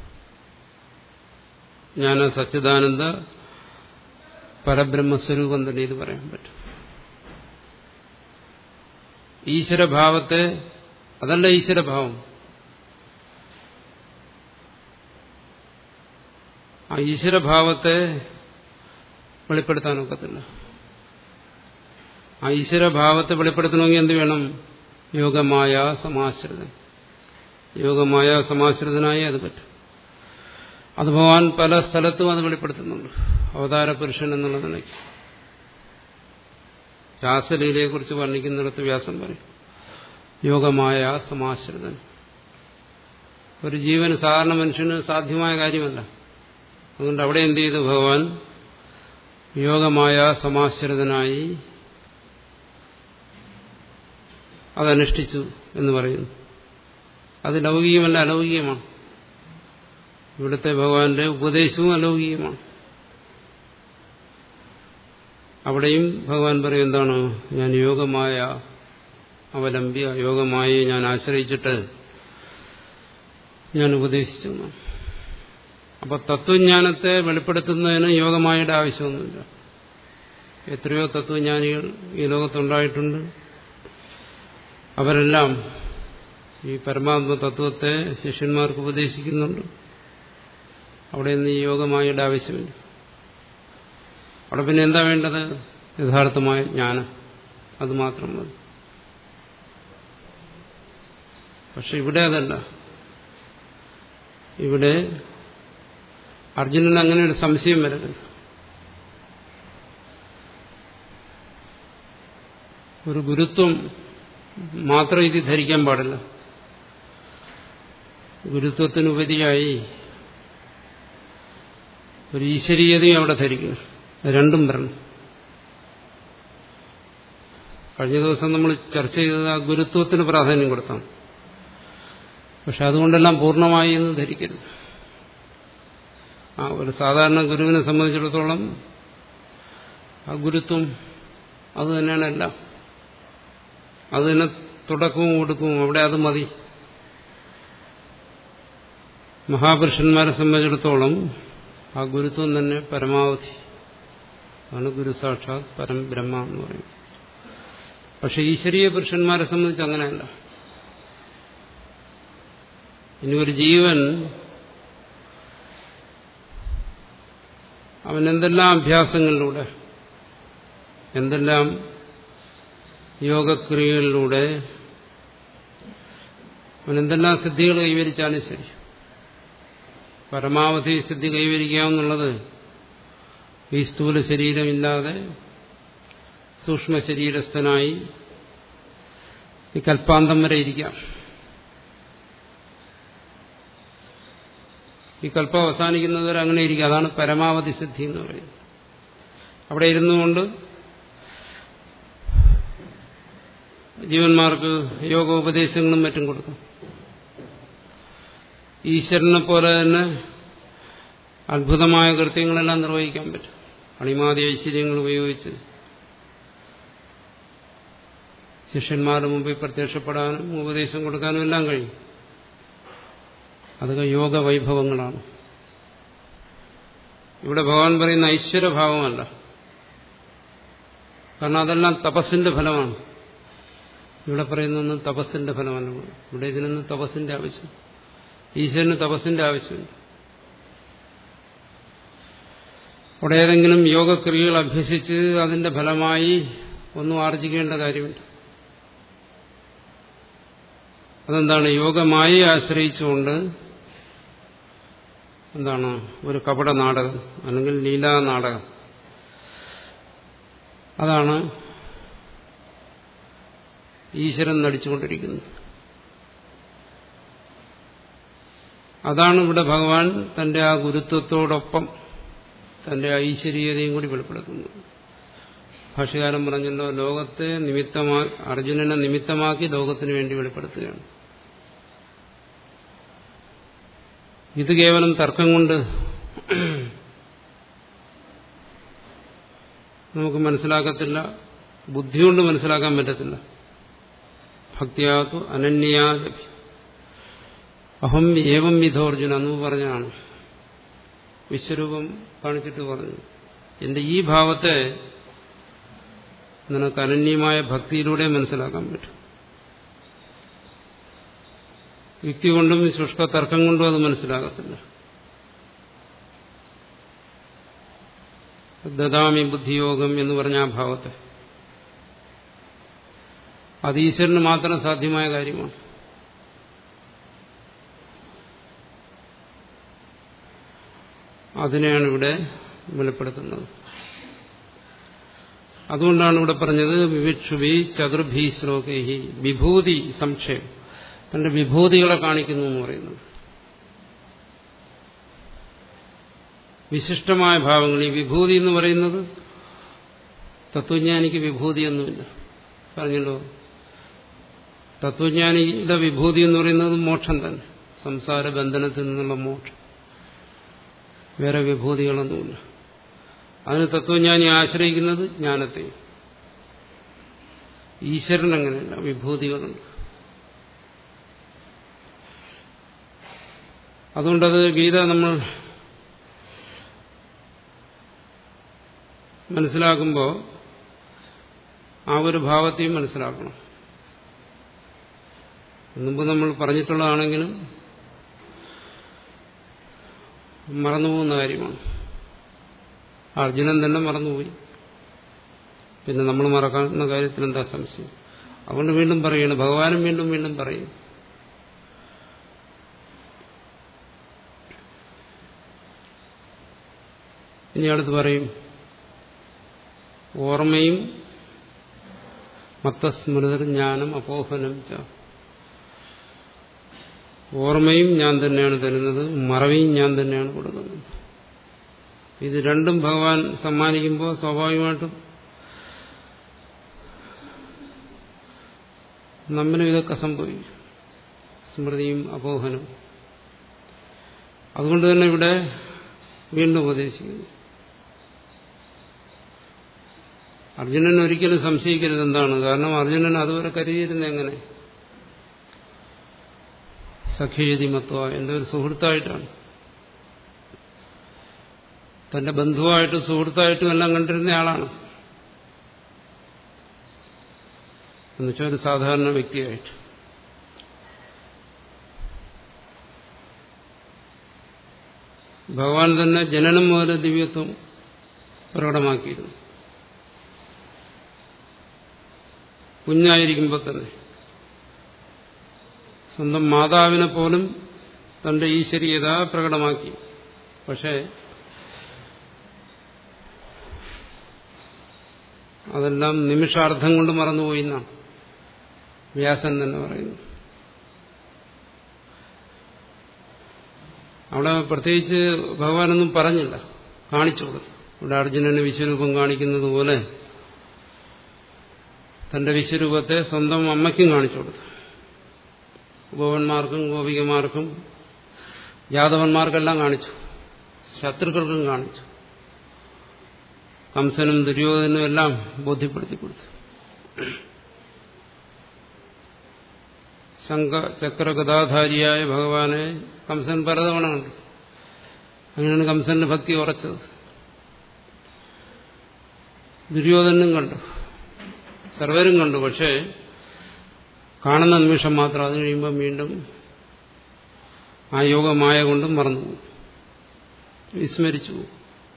ഞാൻ സച്ചിദാനന്ദ പരബ്രഹ്മസ്വരൂപം തന്നെ ഇത് പറയാൻ പറ്റും ഈശ്വരഭാവത്തെ അതല്ല ഈശ്വരഭാവം ആ ഈശ്വരഭാവത്തെ വെളിപ്പെടുത്താൻ ഒക്കത്തില്ല ആ ഈശ്വരഭാവത്തെ വെളിപ്പെടുത്തണമെങ്കിൽ എന്ത് വേണം യോഗമായ സമാശ്രിതൻ യോഗമായ സമാശ്രിതനായി അത് പറ്റും അത് ഭഗവാൻ പല സ്ഥലത്തും അത് വെളിപ്പെടുത്തുന്നുണ്ട് അവതാര പുരുഷൻ എന്നുള്ള നിലയ്ക്ക് രാസലീലയെക്കുറിച്ച് വർണ്ണിക്കുന്നിടത്ത് വ്യാസം പറയും യോഗമായ സമാശ്രിതൻ ഒരു ജീവന് സാധാരണ മനുഷ്യന് സാധ്യമായ കാര്യമല്ല അതുകൊണ്ട് അവിടെ എന്ത് ചെയ്തു ഭഗവാൻ യോഗമായ സമാശ്രിതനായി അതനുഷ്ഠിച്ചു എന്ന് പറയുന്നു അത് ലൗകികമല്ല അലൗകികമാണ് ഇവിടുത്തെ ഭഗവാന്റെ ഉപദേശവും അലൗകികമാണ് അവിടെയും ഭഗവാൻ പറയും എന്താണ് ഞാൻ യോഗമായ അവലംബിയ യോഗമായി ഞാൻ ആശ്രയിച്ചിട്ട് ഞാൻ ഉപദേശിച്ചു അപ്പൊ തത്വജ്ഞാനത്തെ വെളിപ്പെടുത്തുന്നതിന് യോഗമായുടെ ആവശ്യമൊന്നുമില്ല എത്രയോ തത്വജ്ഞാനികൾ ഈ ലോകത്തുണ്ടായിട്ടുണ്ട് അവരെല്ലാം ഈ പരമാത്മ തത്വത്തെ ശിഷ്യന്മാർക്ക് ഉപദേശിക്കുന്നുണ്ട് അവിടെ നിന്ന് ഈ യോഗമായുടെ ആവശ്യമില്ല അവിടെ പിന്നെ എന്താ വേണ്ടത് യഥാർത്ഥമായ ജ്ഞാനം അത് മാത്രം മതി പക്ഷെ ഇവിടെ അതല്ല ഇവിടെ അർജുനന് അങ്ങനെ ഒരു സംശയം വരരുത് ഒരു ഗുരുത്വം മാത്രം ഇത് ധരിക്കാൻ പാടില്ല ഗുരുത്വത്തിനുപരിയായി ഒരു ഈശ്വരീയതയും അവിടെ ധരിക്കുന്നു രണ്ടും വരണം കഴിഞ്ഞ ദിവസം നമ്മൾ ചർച്ച ചെയ്തത് ആ ഗുരുത്വത്തിന് പ്രാധാന്യം കൊടുത്താണ് പക്ഷെ അതുകൊണ്ടെല്ലാം പൂർണ്ണമായി എന്ന് ധരിക്കരുത് ആ ഒരു സാധാരണ ഗുരുവിനെ സംബന്ധിച്ചിടത്തോളം ആ ഗുരുത്വം അത് തന്നെയാണ് എല്ലാം അത് തന്നെ തുടക്കവും ഒടുക്കവും അവിടെ അത് മതി മഹാപുരുഷന്മാരെ സംബന്ധിച്ചിടത്തോളം ആ ഗുരുത്വം തന്നെ പരമാവധി അതാണ് ഗുരു സാക്ഷാത് പരം ബ്രഹ്മ എന്ന് പറയും പക്ഷെ ഈശ്വരീയ പുരുഷന്മാരെ സംബന്ധിച്ച് അങ്ങനെയല്ല ഇനി ഒരു ജീവൻ അവൻ എന്തെല്ലാം അഭ്യാസങ്ങളിലൂടെ എന്തെല്ലാം യോഗക്രിയകളിലൂടെ അവൻ എന്തെല്ലാം സിദ്ധികൾ കൈവരിച്ചാലും ശരി പരമാവധി സിദ്ധി കൈവരിക്കാമെന്നുള്ളത് ഈ സ്ഥൂല ശരീരമില്ലാതെ സൂക്ഷ്മ ശരീരസ്ഥനായി ഈ കൽപ്പാന്തം വരെ ഇരിക്കാം ഈ കൽപ്പം അവസാനിക്കുന്നതുവരെ അങ്ങനെ ഇരിക്കുക അതാണ് പരമാവധി സിദ്ധി എന്ന് പറയുന്നത് അവിടെ ഇരുന്നുകൊണ്ട് ജീവന്മാർക്ക് യോഗോപദേശങ്ങളും മറ്റും കൊടുക്കും ഈശ്വരനെ പോലെ തന്നെ അത്ഭുതമായ കൃത്യങ്ങളെല്ലാം നിർവഹിക്കാൻ പറ്റും അണിമാതി ഐശ്വര്യങ്ങൾ ഉപയോഗിച്ച് ശിഷ്യന്മാരുടെ മുമ്പിൽ പ്രത്യക്ഷപ്പെടാനും ഉപദേശം കൊടുക്കാനും എല്ലാം കഴിയും അതൊക്കെ യോഗ വൈഭവങ്ങളാണ് ഇവിടെ ഭഗവാൻ പറയുന്ന ഐശ്വര്യഭാവമല്ല കാരണം അതെല്ലാം തപസ്സിന്റെ ഫലമാണ് ഇവിടെ പറയുന്നൊന്നും തപസ്സിന്റെ ഫലമല്ല ഇവിടെ ഇതിനൊന്നും തപസ്സിന്റെ ആവശ്യം ഈശ്വരന് തപസ്സിന്റെ ആവശ്യമുണ്ട് അവിടെ ഏതെങ്കിലും യോഗക്രിയകൾ അഭ്യസിച്ച് അതിന്റെ ഫലമായി ഒന്നും ആർജിക്കേണ്ട കാര്യമില്ല അതെന്താണ് യോഗമായി ആശ്രയിച്ചുകൊണ്ട് എന്താണ് ഒരു കപട നാടകം അല്ലെങ്കിൽ ലീലാ നാടകം അതാണ് ഈശ്വരൻ നടിച്ചുകൊണ്ടിരിക്കുന്നത് അതാണ് ഇവിടെ ഭഗവാൻ തന്റെ ആ ഗുരുത്വത്തോടൊപ്പം തന്റെ ഐശ്വര്യതയും കൂടി വെളിപ്പെടുത്തുന്നത് ഭാഷകാരൻ പറഞ്ഞല്ലോ ലോകത്തെ നിമിത്തമാക്കി അർജുനനെ നിമിത്തമാക്കി ലോകത്തിന് വേണ്ടി വെളിപ്പെടുത്തുകയാണ് ഇത് കേവലം തർക്കം കൊണ്ട് നമുക്ക് മനസ്സിലാക്കത്തില്ല ബുദ്ധി കൊണ്ട് മനസ്സിലാക്കാൻ പറ്റത്തില്ല ഭക്തിയാതു അനന്യാ അഹം ഏവം വിധോർജുന എന്ന് പറഞ്ഞാണ് വിശ്വരൂപം കാണിച്ചിട്ട് പറഞ്ഞു എന്റെ ഈ ഭാവത്തെ നിനക്ക് അനന്യമായ ഭക്തിയിലൂടെ മനസ്സിലാക്കാൻ പറ്റും യുക്തി കൊണ്ടും ശുഷ്ക തർക്കം കൊണ്ടും അത് മനസ്സിലാകത്തില്ല ദദാമി ബുദ്ധിയോഗം എന്ന് പറഞ്ഞ ആ ഭാവത്തെ അത് ഈശ്വരന് മാത്രം സാധ്യമായ കാര്യമാണ് അതിനെയാണ് ഇവിടെ വെളിപ്പെടുത്തുന്നത് അതുകൊണ്ടാണ് ഇവിടെ പറഞ്ഞത് വിവിക്ഷുഭി ചതുർഭി ശ്ലോകേഹി വിഭൂതി സംക്ഷയം തന്റെ വിഭൂതികളെ കാണിക്കുന്നു എന്ന് പറയുന്നത് വിശിഷ്ടമായ ഭാവങ്ങൾ ഈ വിഭൂതി എന്ന് പറയുന്നത് തത്വജ്ഞാനിക്ക് വിഭൂതിയൊന്നുമില്ല പറഞ്ഞല്ലോ തത്വജ്ഞാനിയുടെ വിഭൂതി എന്ന് പറയുന്നത് മോക്ഷം തന്നെ സംസാര ബന്ധനത്തിൽ നിന്നുള്ള മോക്ഷം വേറെ വിഭൂതികളൊന്നുമില്ല അതിന് തത്വജ്ഞാനി ആശ്രയിക്കുന്നത് ജ്ഞാനത്തെ ഈശ്വരൻ അങ്ങനെയല്ല വിഭൂതികളുണ്ട് അതുകൊണ്ടത് ഗീത നമ്മൾ മനസ്സിലാക്കുമ്പോൾ ആ ഒരു ഭാവത്തെയും മനസ്സിലാക്കണം മുമ്പ് നമ്മൾ പറഞ്ഞിട്ടുള്ളതാണെങ്കിലും മറന്നുപോകുന്ന കാര്യമാണ് അർജുനൻ തന്നെ മറന്നുപോയി പിന്നെ നമ്മൾ മറക്കാവുന്ന കാര്യത്തിൽ എന്താ സംശയം അതുകൊണ്ട് വീണ്ടും പറയുകയാണ് ഭഗവാനും വീണ്ടും വീണ്ടും പറയും ഇനി അടുത്ത് പറയും ഓർമ്മയും മത്തസ്മൃതർ ജ്ഞാനം അപോഹനം ച ഓർമ്മയും ഞാൻ തന്നെയാണ് തരുന്നത് മറവിയും ഞാൻ തന്നെയാണ് കൊടുക്കുന്നത് ഇത് രണ്ടും ഭഗവാൻ സമ്മാനിക്കുമ്പോൾ സ്വാഭാവികമായിട്ടും നമ്മിനും ഇതൊക്കെ സംഭവിക്കും സ്മൃതിയും അപോഹനം അതുകൊണ്ട് തന്നെ ഇവിടെ വീണ്ടും ഉപദേശിക്കുന്നു അർജുനൻ ഒരിക്കലും സംശയിക്കരുത് എന്താണ് കാരണം അർജുനൻ അതുവരെ കരുതിയിരുന്ന എങ്ങനെ സഖ്യതി മത്വ എന്റെ ഒരു സുഹൃത്തായിട്ടാണ് തന്റെ ബന്ധുവായിട്ടും സുഹൃത്തായിട്ടും എല്ലാം കണ്ടിരുന്ന ആളാണ് എന്നുവെച്ചാൽ ഒരു സാധാരണ വ്യക്തിയായിട്ട് ഭഗവാൻ തന്നെ ജനനം മുതൽ ദിവ്യത്വം പ്രകടമാക്കിയിരുന്നു കുഞ്ഞായിരിക്കുമ്പോൾ തന്നെ സ്വന്തം മാതാവിനെ പോലും തന്റെ ഈശ്വരീയത പ്രകടമാക്കി പക്ഷേ അതെല്ലാം നിമിഷാർത്ഥം കൊണ്ട് മറന്നുപോയി എന്നാണ് വ്യാസൻ തന്നെ പറയുന്നു അവിടെ പ്രത്യേകിച്ച് ഭഗവാനൊന്നും പറഞ്ഞില്ല കാണിച്ചു കൊടുത്തു ഇവിടെ അർജുനന് വിശ്വരൂപം കാണിക്കുന്നത് പോലെ തന്റെ വിശ്വരൂപത്തെ സ്വന്തം അമ്മയ്ക്കും കാണിച്ചു കൊടുത്തു ഗോവന്മാർക്കും ഗോപികമാർക്കും യാദവന്മാർക്കെല്ലാം കാണിച്ചു ശത്രുക്കൾക്കും കാണിച്ചു കംസനും ദുര്യോധനും എല്ലാം ബോധ്യപ്പെടുത്തി കൊടുത്തു ശംഖ ചക്രഗതാധാരിയായ ഭഗവാനെ കംസൻ പലതവണ കണ്ടു അങ്ങനെയാണ് കംസന്റെ ഭക്തി ഉറച്ചത് ദുര്യോധനും കണ്ടു സർവരും കണ്ടു പക്ഷേ കാണുന്ന നിമിഷം മാത്രം അത് കഴിയുമ്പോൾ വീണ്ടും ആ യോഗമായ കൊണ്ടും മറന്നു പോകും വിസ്മരിച്ചു പോകും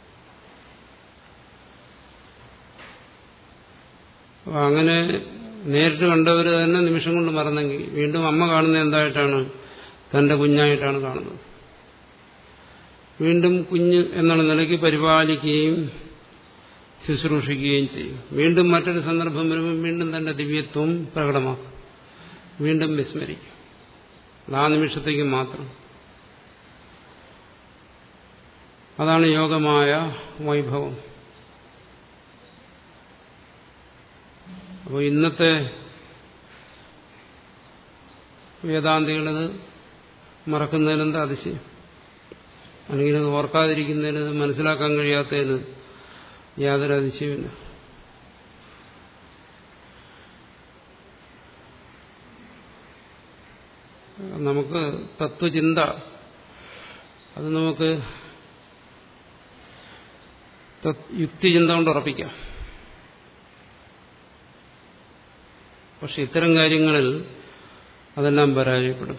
അപ്പൊ അങ്ങനെ നേരിട്ട് കണ്ടവർ തന്നെ നിമിഷം കൊണ്ട് മറന്നെങ്കിൽ വീണ്ടും അമ്മ കാണുന്നത് എന്തായിട്ടാണ് തന്റെ കുഞ്ഞായിട്ടാണ് കാണുന്നത് വീണ്ടും കുഞ്ഞ് എന്നുള്ള നിലയ്ക്ക് പരിപാലിക്കുകയും ശുശ്രൂഷിക്കുകയും ചെയ്യും വീണ്ടും മറ്റൊരു സന്ദർഭം വരുമ്പോൾ വീണ്ടും തന്റെ ദിവ്യത്വം പ്രകടമാക്കും വീണ്ടും വിസ്മരിക്കും ആ നിമിഷത്തേക്ക് മാത്രം അതാണ് യോഗമായ വൈഭവം അപ്പോൾ ഇന്നത്തെ വേദാന്തികളത് മറക്കുന്നതിനെന്താ അതിശയം അല്ലെങ്കിൽ അത് ഓർക്കാതിരിക്കുന്നതിന് മനസ്സിലാക്കാൻ കഴിയാത്തതിന് യാതൊരു അതിശയമില്ല നമുക്ക് തത്വചിന്ത അത് നമുക്ക് യുക്തിചിന്ത കൊണ്ട് ഉറപ്പിക്കാം പക്ഷെ ഇത്തരം കാര്യങ്ങളിൽ അതെല്ലാം പരാജയപ്പെടും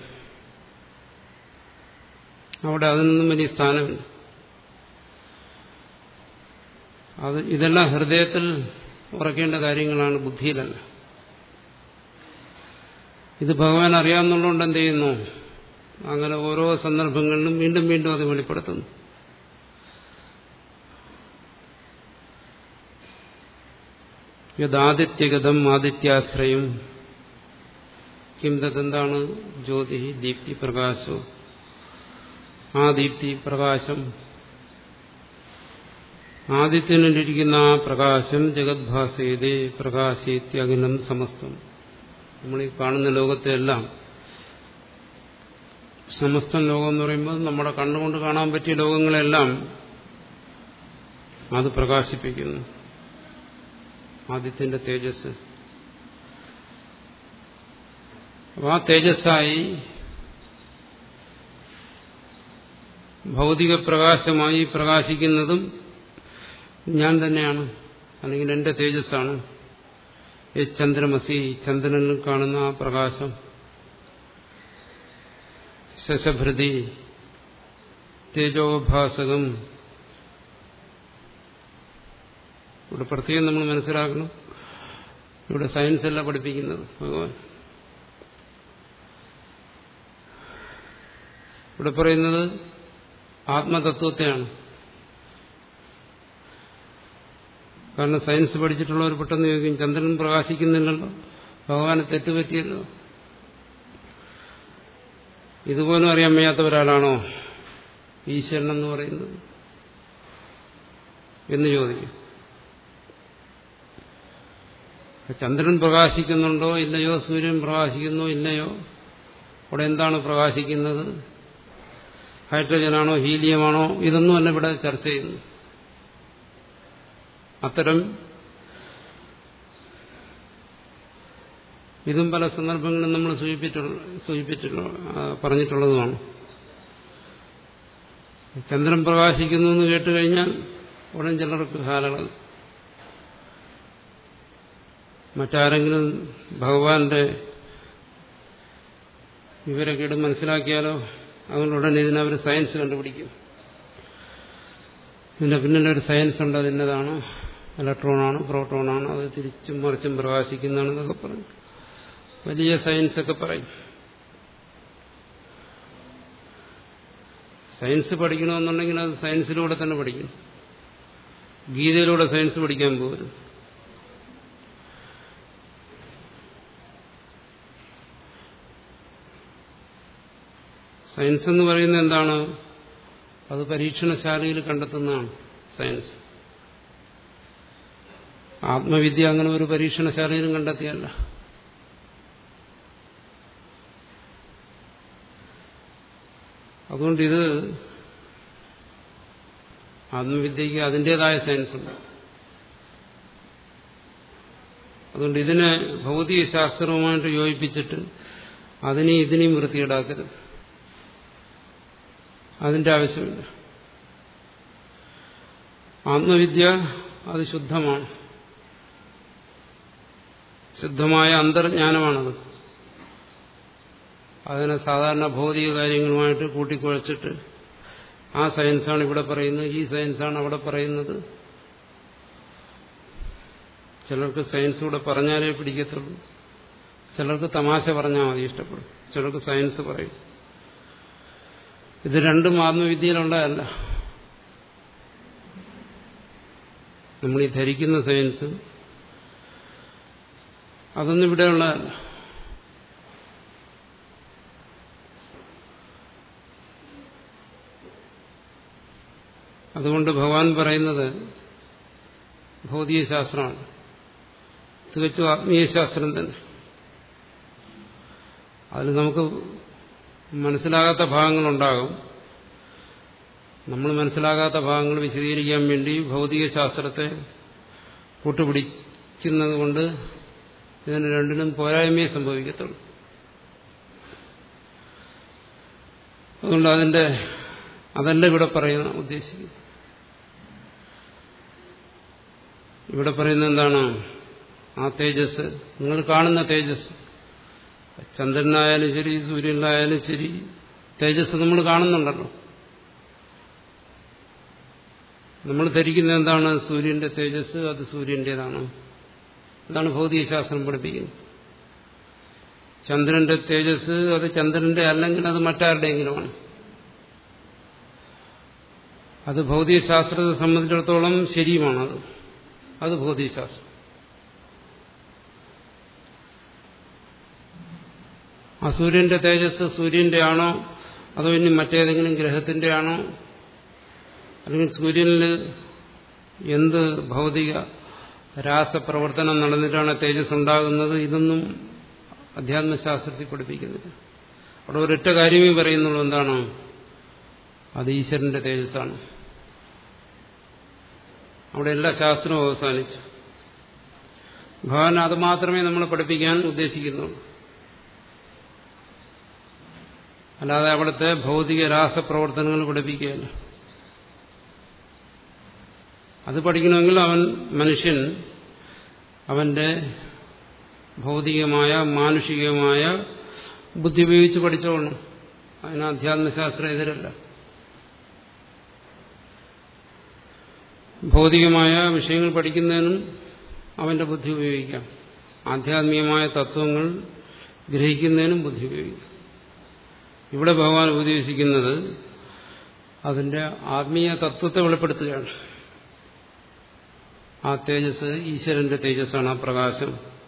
അവിടെ അതിനൊന്നും വലിയ സ്ഥാനമില്ല അത് ഇതെല്ലാം ഹൃദയത്തിൽ ഉറക്കേണ്ട കാര്യങ്ങളാണ് ബുദ്ധിയിലല്ല ഇത് ഭഗവാൻ അറിയാമെന്നുള്ളതുകൊണ്ട് എന്ത് ചെയ്യുന്നു അങ്ങനെ ഓരോ സന്ദർഭങ്ങളിലും വീണ്ടും വീണ്ടും അത് വെളിപ്പെടുത്തുന്നു യഥാദിത്യഗതം ആദിത്യാശ്രയം കിം തതെന്താണ് ജ്യോതി ദീപ്തി പ്രകാശോ ആ ദീപ്തി പ്രകാശം ആദിത്യനിലിരിക്കുന്ന ആ പ്രകാശം ജഗദ്ഭാസേതേ പ്രകാശേത്യഖിലം സമസ്തം നമ്മൾ ഈ കാണുന്ന ലോകത്തെല്ലാം സമസ്തം ലോകം എന്ന് പറയുമ്പോൾ നമ്മുടെ കണ്ണുകൊണ്ട് കാണാൻ പറ്റിയ ലോകങ്ങളെല്ലാം അത് പ്രകാശിപ്പിക്കുന്നു ആദിത്യന്റെ തേജസ് അപ്പൊ ആ തേജസ്സായി ഭൗതിക പ്രകാശമായി പ്രകാശിക്കുന്നതും ഞാൻ തന്നെയാണ് അല്ലെങ്കിൽ എന്റെ തേജസ്സാണ് ഈ ചന്ദ്രമസി ചന്ദ്രനിൽ കാണുന്ന ആ പ്രകാശം ശശഭൃതി തേജോഭാസകം ഇവിടെ പ്രത്യേകം നമ്മൾ മനസ്സിലാക്കണം ഇവിടെ സയൻസ് അല്ല പഠിപ്പിക്കുന്നത് ഭഗവാൻ ഇവിടെ പറയുന്നത് ആത്മതത്വത്തെയാണ് കാരണം സയൻസ് പഠിച്ചിട്ടുള്ളവർ പെട്ടെന്ന് ചോദിക്കും ചന്ദ്രൻ പ്രകാശിക്കുന്നില്ലല്ലോ ഭഗവാനെ തെറ്റുപറ്റിയല്ലോ ഇതുപോലും അറിയാൻ വയ്യാത്ത ഒരാളാണോ ഈശ്വരൻ എന്ന് പറയുന്നത് എന്ന് ചോദിക്കും ചന്ദ്രൻ പ്രകാശിക്കുന്നുണ്ടോ ഇല്ലയോ സൂര്യൻ പ്രകാശിക്കുന്നോ ഇല്ലയോ അവിടെ എന്താണ് പ്രകാശിക്കുന്നത് ഹൈഡ്രജനാണോ ഹീലിയമാണോ ഇതൊന്നും അല്ല ഇവിടെ ചർച്ച ചെയ്യുന്നു അത്തരം ഇതും പല സന്ദർഭങ്ങളിലും നമ്മൾ സൂചിപ്പിച്ചിട്ടുള്ള പറഞ്ഞിട്ടുള്ളതുമാണ് ചന്ദ്രൻ പ്രകാശിക്കുന്നു എന്ന് കേട്ടുകഴിഞ്ഞാൽ ഉടൻ ചിലർക്ക് ഹാലകൾ മറ്റാരെങ്കിലും ഭഗവാന്റെ വിവരക്കേട് മനസ്സിലാക്കിയാലോ അതുകൊണ്ട് ഉടനെ ഇതിനവർ സയൻസ് കണ്ടുപിടിക്കും ഇതിന്റെ പിന്നിലൊരു സയൻസ് ഉണ്ട് അതിൻ്റെതാണ് ഇലക്ട്രോണാണ് പ്രോട്ടോണാണ് അത് തിരിച്ചും മറിച്ചും പ്രകാശിക്കുന്നതാണെന്നൊക്കെ പറയും വലിയ സയൻസ് ഒക്കെ പറയും സയൻസ് പഠിക്കണമെന്നുണ്ടെങ്കിൽ അത് സയൻസിലൂടെ തന്നെ പഠിക്കും ഗീതയിലൂടെ സയൻസ് പഠിക്കാൻ പോലും സയൻസ് എന്ന് പറയുന്നത് എന്താണ് അത് പരീക്ഷണശാലയിൽ കണ്ടെത്തുന്നതാണ് സയൻസ് ആത്മവിദ്യ അങ്ങനെ ഒരു പരീക്ഷണശാലയിലും കണ്ടെത്തിയല്ല അതുകൊണ്ട് ഇത് ആത്മവിദ്യക്ക് അതിൻ്റെതായ സയൻസ് ഉണ്ട് അതുകൊണ്ട് ഇതിനെ ഭൗതിക ശാസ്ത്രവുമായിട്ട് യോജിപ്പിച്ചിട്ട് അതിനെയും ഇതിനെയും വൃത്തിയിടാക്കരുത് അതിന്റെ ആവശ്യമില്ല ആത്മവിദ്യ അത് ശുദ്ധമാണ് ശുദ്ധമായ അന്തർജ്ഞാനമാണത് അതിനെ സാധാരണ ഭൗതിക കാര്യങ്ങളുമായിട്ട് കൂട്ടിക്കുഴച്ചിട്ട് ആ സയൻസാണ് ഇവിടെ പറയുന്നത് ഈ സയൻസാണ് അവിടെ പറയുന്നത് ചിലർക്ക് സയൻസ് കൂടെ പറഞ്ഞാലേ പിടിക്കത്തുള്ളൂ ചിലർക്ക് തമാശ പറഞ്ഞാൽ മതി ഇഷ്ടപ്പെടും ചിലർക്ക് സയൻസ് പറയും ഇത് രണ്ടും ആത്മവിദ്യയിലുള്ളതല്ല നമ്മൾ ഈ ധരിക്കുന്ന സയൻസ് അതൊന്നും ഇവിടെയുള്ളതല്ല അതുകൊണ്ട് ഭഗവാൻ പറയുന്നത് ഭൗതികശാസ്ത്രമാണ് തികച്ചും ആത്മീയശാസ്ത്രം തന്നെ അതിൽ നമുക്ക് മനസ്സിലാകാത്ത ഭാഗങ്ങളുണ്ടാകും നമ്മൾ മനസ്സിലാകാത്ത ഭാഗങ്ങൾ വിശദീകരിക്കാൻ വേണ്ടി ഭൗതിക ശാസ്ത്രത്തെ കൂട്ടുപിടിക്കുന്നത് കൊണ്ട് ഇതിന് രണ്ടിനും പോരായ്മയെ സംഭവിക്കത്തുള്ളൂ അതുകൊണ്ട് അതിന്റെ അതല്ല ഇവിടെ പറയുന്ന ഉദ്ദേശിക്കുന്നത് ഇവിടെ പറയുന്നത് എന്താണ് ആ തേജസ് നിങ്ങൾ കാണുന്ന തേജസ് ചന്ദ്രനായാലും ശരി സൂര്യനായാലും ശരി തേജസ് നമ്മൾ കാണുന്നുണ്ടല്ലോ നമ്മൾ ധരിക്കുന്ന എന്താണ് സൂര്യന്റെ തേജസ് അത് സൂര്യന്റേതാണ് അതാണ് ഭൗതികശാസ്ത്രം പഠിപ്പിക്കുന്നത് ചന്ദ്രന്റെ തേജസ് അത് ചന്ദ്രന്റെ അല്ലെങ്കിൽ അത് മറ്റാരുടെയെങ്കിലുമാണ് അത് ഭൗതികശാസ്ത്രത്തെ സംബന്ധിച്ചിടത്തോളം ശരിയുമാണത് അത് ഭൗതികശാസ്ത്രം ആ സൂര്യന്റെ തേജസ് സൂര്യന്റെ ആണോ അതോ ഇനി മറ്റേതെങ്കിലും ഗ്രഹത്തിന്റെ ആണോ അല്ലെങ്കിൽ സൂര്യനിൽ എന്ത് ഭൗതിക രാസപ്രവർത്തനം നടന്നിട്ടാണ് തേജസ് ഉണ്ടാകുന്നത് ഇതൊന്നും അധ്യാത്മശാസ്ത്രത്തിൽ പഠിപ്പിക്കുന്നില്ല അവിടെ ഒരൊറ്റ കാര്യമേ പറയുന്നുള്ളൂ എന്താണ് അത് ഈശ്വരന്റെ തേജസ്സാണ് അവിടെ എല്ലാ ശാസ്ത്രവും അവസാനിച്ചു ഭഗവാൻ അത് മാത്രമേ നമ്മൾ പഠിപ്പിക്കാൻ ഉദ്ദേശിക്കുന്നുള്ളൂ അല്ലാതെ അവിടുത്തെ ഭൗതിക രാസപ്രവർത്തനങ്ങൾ പഠിപ്പിക്കുകയല്ല അത് പഠിക്കണമെങ്കിൽ അവൻ മനുഷ്യൻ അവന്റെ ഭൗതികമായ മാനുഷികമായ ബുദ്ധി ഉപയോഗിച്ച് പഠിച്ചോളണം അതിന് അധ്യാത്മശാസ്ത്രം എതിരല്ല ഭൗതികമായ വിഷയങ്ങൾ പഠിക്കുന്നതിനും അവന്റെ ബുദ്ധി ഉപയോഗിക്കാം ആധ്യാത്മികമായ തത്വങ്ങൾ ഗ്രഹിക്കുന്നതിനും ബുദ്ധി ഉപയോഗിക്കാം ഇവിടെ ഭഗവാൻ ഉപദേശിക്കുന്നത് അതിന്റെ ആത്മീയ തത്വത്തെ വെളിപ്പെടുത്തുകയാണ് ആ തേജസ് ഈശ്വരന്റെ തേജസ്സാണ് ആ പ്രകാശം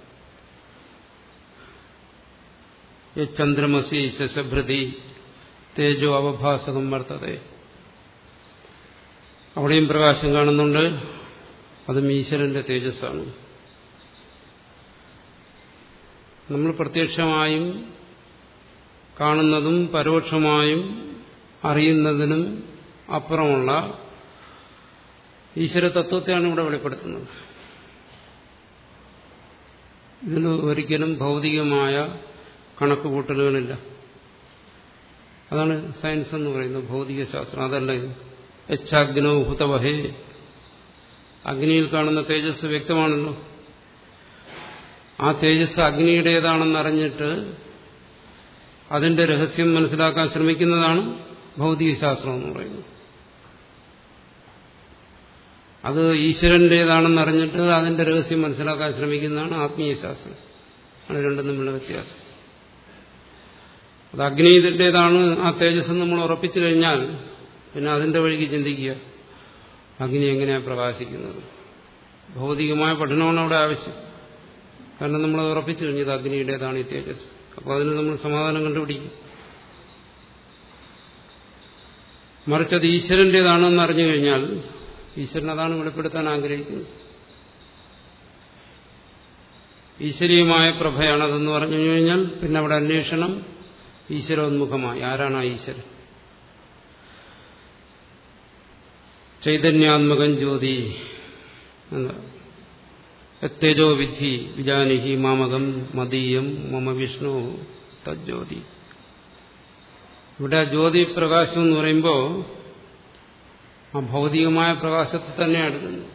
ചന്ദ്രമസി ശശഭൃതി തേജോ അവഭാസകം വർത്തത അവിടെയും പ്രകാശം കാണുന്നുണ്ട് അതും ഈശ്വരന്റെ തേജസ്സാണ് നമ്മൾ പ്രത്യക്ഷമായും കാണുന്നതും പരോക്ഷമായും അറിയുന്നതിനും അപ്പുറമുള്ള ഈശ്വര തത്വത്തെയാണ് ഇവിടെ വെളിപ്പെടുത്തുന്നത് ഇതിന് ഒരിക്കലും ഭൗതികമായ കണക്കുകൂട്ടലുകളില്ല അതാണ് സയൻസ് എന്ന് പറയുന്നത് ഭൗതിക ശാസ്ത്രം അതല്ല ഇത് യച്ഛാഗ്നോ ഹുതവഹേ അഗ്നിയിൽ കാണുന്ന തേജസ് വ്യക്തമാണല്ലോ ആ തേജസ് അഗ്നിയുടേതാണെന്ന് അറിഞ്ഞിട്ട് അതിന്റെ രഹസ്യം മനസ്സിലാക്കാൻ ശ്രമിക്കുന്നതാണ് ഭൗതിക ശാസ്ത്രം എന്ന് പറയുന്നത് അത് ഈശ്വരന്റേതാണെന്ന് അറിഞ്ഞിട്ട് അതിന്റെ രഹസ്യം മനസ്സിലാക്കാൻ ശ്രമിക്കുന്നതാണ് ആത്മീയ ശാസ്ത്രം ആണ് രണ്ടും തമ്മിലുള്ള വ്യത്യാസം അത് അഗ്നിയുടേതാണ് ആ തേജസ് നമ്മൾ ഉറപ്പിച്ചു കഴിഞ്ഞാൽ പിന്നെ അതിന്റെ വഴിക്ക് ചിന്തിക്കുക അഗ്നി എങ്ങനെയാണ് പ്രകാശിക്കുന്നത് ഭൗതികമായ പഠനമാണ് അവിടെ ആവശ്യം കാരണം നമ്മൾ ഉറപ്പിച്ചു കഴിഞ്ഞത് അഗ്നിയുടേതാണ് ഈ തേജസ് അപ്പോൾ അതിന് നമ്മൾ സമാധാനം കണ്ടുപിടിക്കും മറിച്ചത് ഈശ്വരന്റേതാണെന്ന് അറിഞ്ഞു കഴിഞ്ഞാൽ ഈശ്വരൻ അതാണ് വെളിപ്പെടുത്താൻ ആഗ്രഹിക്കുന്നത് ഈശ്വരീയമായ പ്രഭയാണതെന്ന് പറഞ്ഞു കഴിഞ്ഞാൽ പിന്നെ അവിടെ അന്വേഷണം ഈശ്വരോന്മുഖമായി ആരാണ് ആ ഈശ്വരൻ ചൈതന്യാത്മകം ജ്യോതി തേജോ വിധി വിജാനിഹി മാമകം മദീയം മമ വിഷ്ണു തജ്ജ്യോതി ഇവിടെ ജ്യോതി പ്രകാശം എന്ന് പറയുമ്പോൾ ആ ഭൗതികമായ പ്രകാശത്തെ തന്നെ എടുക്കുന്നു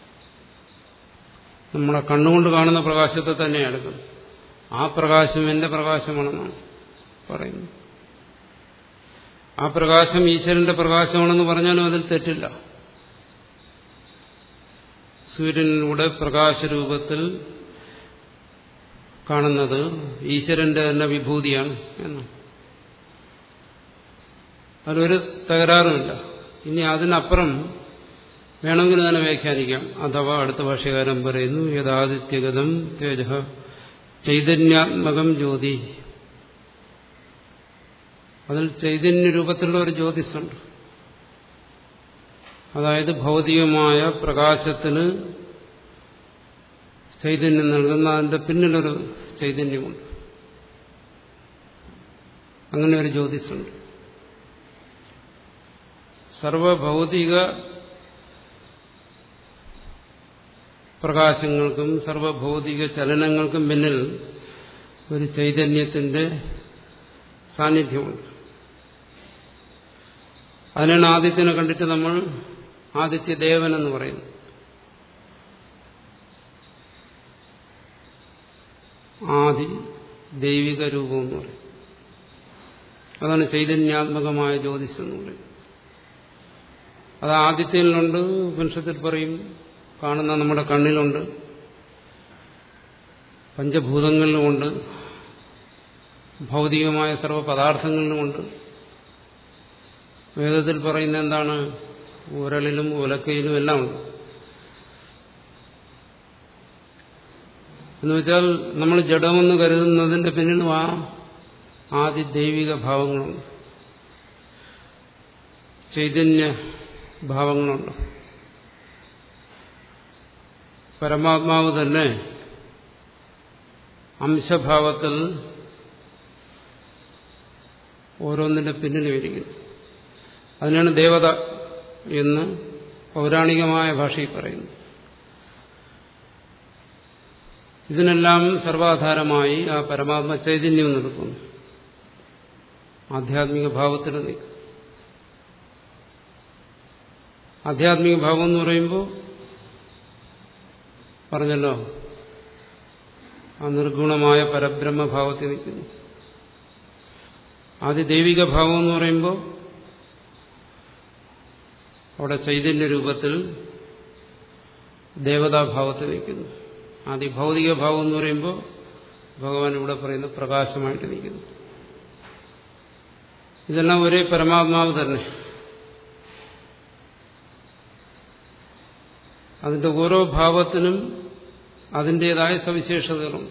നമ്മുടെ കണ്ണുകൊണ്ട് കാണുന്ന പ്രകാശത്തെ തന്നെ എടുക്കുന്നു ആ പ്രകാശം എന്റെ പ്രകാശമാണെന്നാണ് പറയുന്നു ആ പ്രകാശം ഈശ്വരന്റെ പ്രകാശമാണെന്ന് പറഞ്ഞാലും അതിൽ തെറ്റില്ല സൂര്യനിലൂടെ പ്രകാശരൂപത്തിൽ കാണുന്നത് ഈശ്വരന്റെ തന്നെ വിഭൂതിയാണ് എന്നാണ് അതിലൊരു തകരാറുമില്ല ഇനി അതിനപ്പുറം വേണമെങ്കിൽ തന്നെ വ്യാഖ്യാനിക്കാം അഥവാ അടുത്ത ഭാഷകാരൻ പറയുന്നു യഥാദിത്യഗതം തേജ ചൈതന്യാത്മകം ജ്യോതി അതിൽ ചൈതന്യ രൂപത്തിലുള്ള ഒരു ജ്യോതിസുണ്ട് അതായത് ഭൗതികമായ പ്രകാശത്തിന് ചൈതന്യം നൽകുന്ന അതിന്റെ പിന്നിലൊരു ചൈതന്യമുണ്ട് അങ്ങനെ ഒരു ജ്യോതിഷുണ്ട് സർവഭൗതിക പ്രകാശങ്ങൾക്കും സർവഭൗതിക ചലനങ്ങൾക്കും പിന്നിൽ ഒരു ചൈതന്യത്തിന്റെ സാന്നിധ്യമുണ്ട് അതിനാണ് ആദിത്യനെ കണ്ടിട്ട് നമ്മൾ ആദിത്യദേവൻ എന്ന് പറയുന്നത് ആദി ദൈവിക രൂപം എന്ന് പറയും അതാണ് ചൈതന്യാത്മകമായ ജ്യോതിഷം എന്ന് പറയും അത് ആദിത്യനിലുണ്ട് ഉപനിഷത്തിൽ പറയും കാണുന്ന നമ്മുടെ കണ്ണിലുണ്ട് പഞ്ചഭൂതങ്ങളിലുമുണ്ട് ഭൗതികമായ സർവ്വ പദാർത്ഥങ്ങളിലുമുണ്ട് വേദത്തിൽ പറയുന്ന എന്താണ് ഉരളിലും ഉലക്കയിലും എല്ലാം ഉണ്ട് എന്നുവെച്ചാൽ നമ്മൾ ജഡമെന്ന് കരുതുന്നതിന്റെ പിന്നിലും ആ ആദി ദൈവിക ഭാവങ്ങളുണ്ട് ചൈതന്യ ഭാവങ്ങളുണ്ട് പരമാത്മാവ് തന്നെ അംശഭാവത്തിൽ ഓരോന്നിന്റെ പിന്നിലും ഇരിക്കുന്നു അതിനാണ് ദേവത എന്ന് പൗരാണികമായ ഭാഷയിൽ പറയുന്നു ഇതിനെല്ലാം സർവാധാരമായി ആ പരമാത്മ ചൈതന്യം നിൽക്കുന്നു ആധ്യാത്മിക ഭാവത്തിൽ നിൽക്കും ആധ്യാത്മിക ഭാവം എന്ന് പറയുമ്പോൾ പറഞ്ഞല്ലോ ആ നിർഗുണമായ പരബ്രഹ്മഭാവത്തിൽ നിൽക്കുന്നു ആദ്യ ദൈവിക ഭാവം എന്ന് പറയുമ്പോൾ അവിടെ ചൈതന്യ രൂപത്തിൽ ദേവതാഭാവത്തിൽ നിൽക്കുന്നു ആദ്യ ഭൗതിക ഭാവം എന്ന് പറയുമ്പോൾ ഭഗവാൻ ഇവിടെ പറയുന്ന പ്രകാശമായിട്ട് നിൽക്കുന്നു ഇതെല്ലാം ഒരേ പരമാത്മാവ് തന്നെ അതിന്റെ ഓരോ ഭാവത്തിനും അതിൻ്റെതായ സവിശേഷതകളുണ്ട്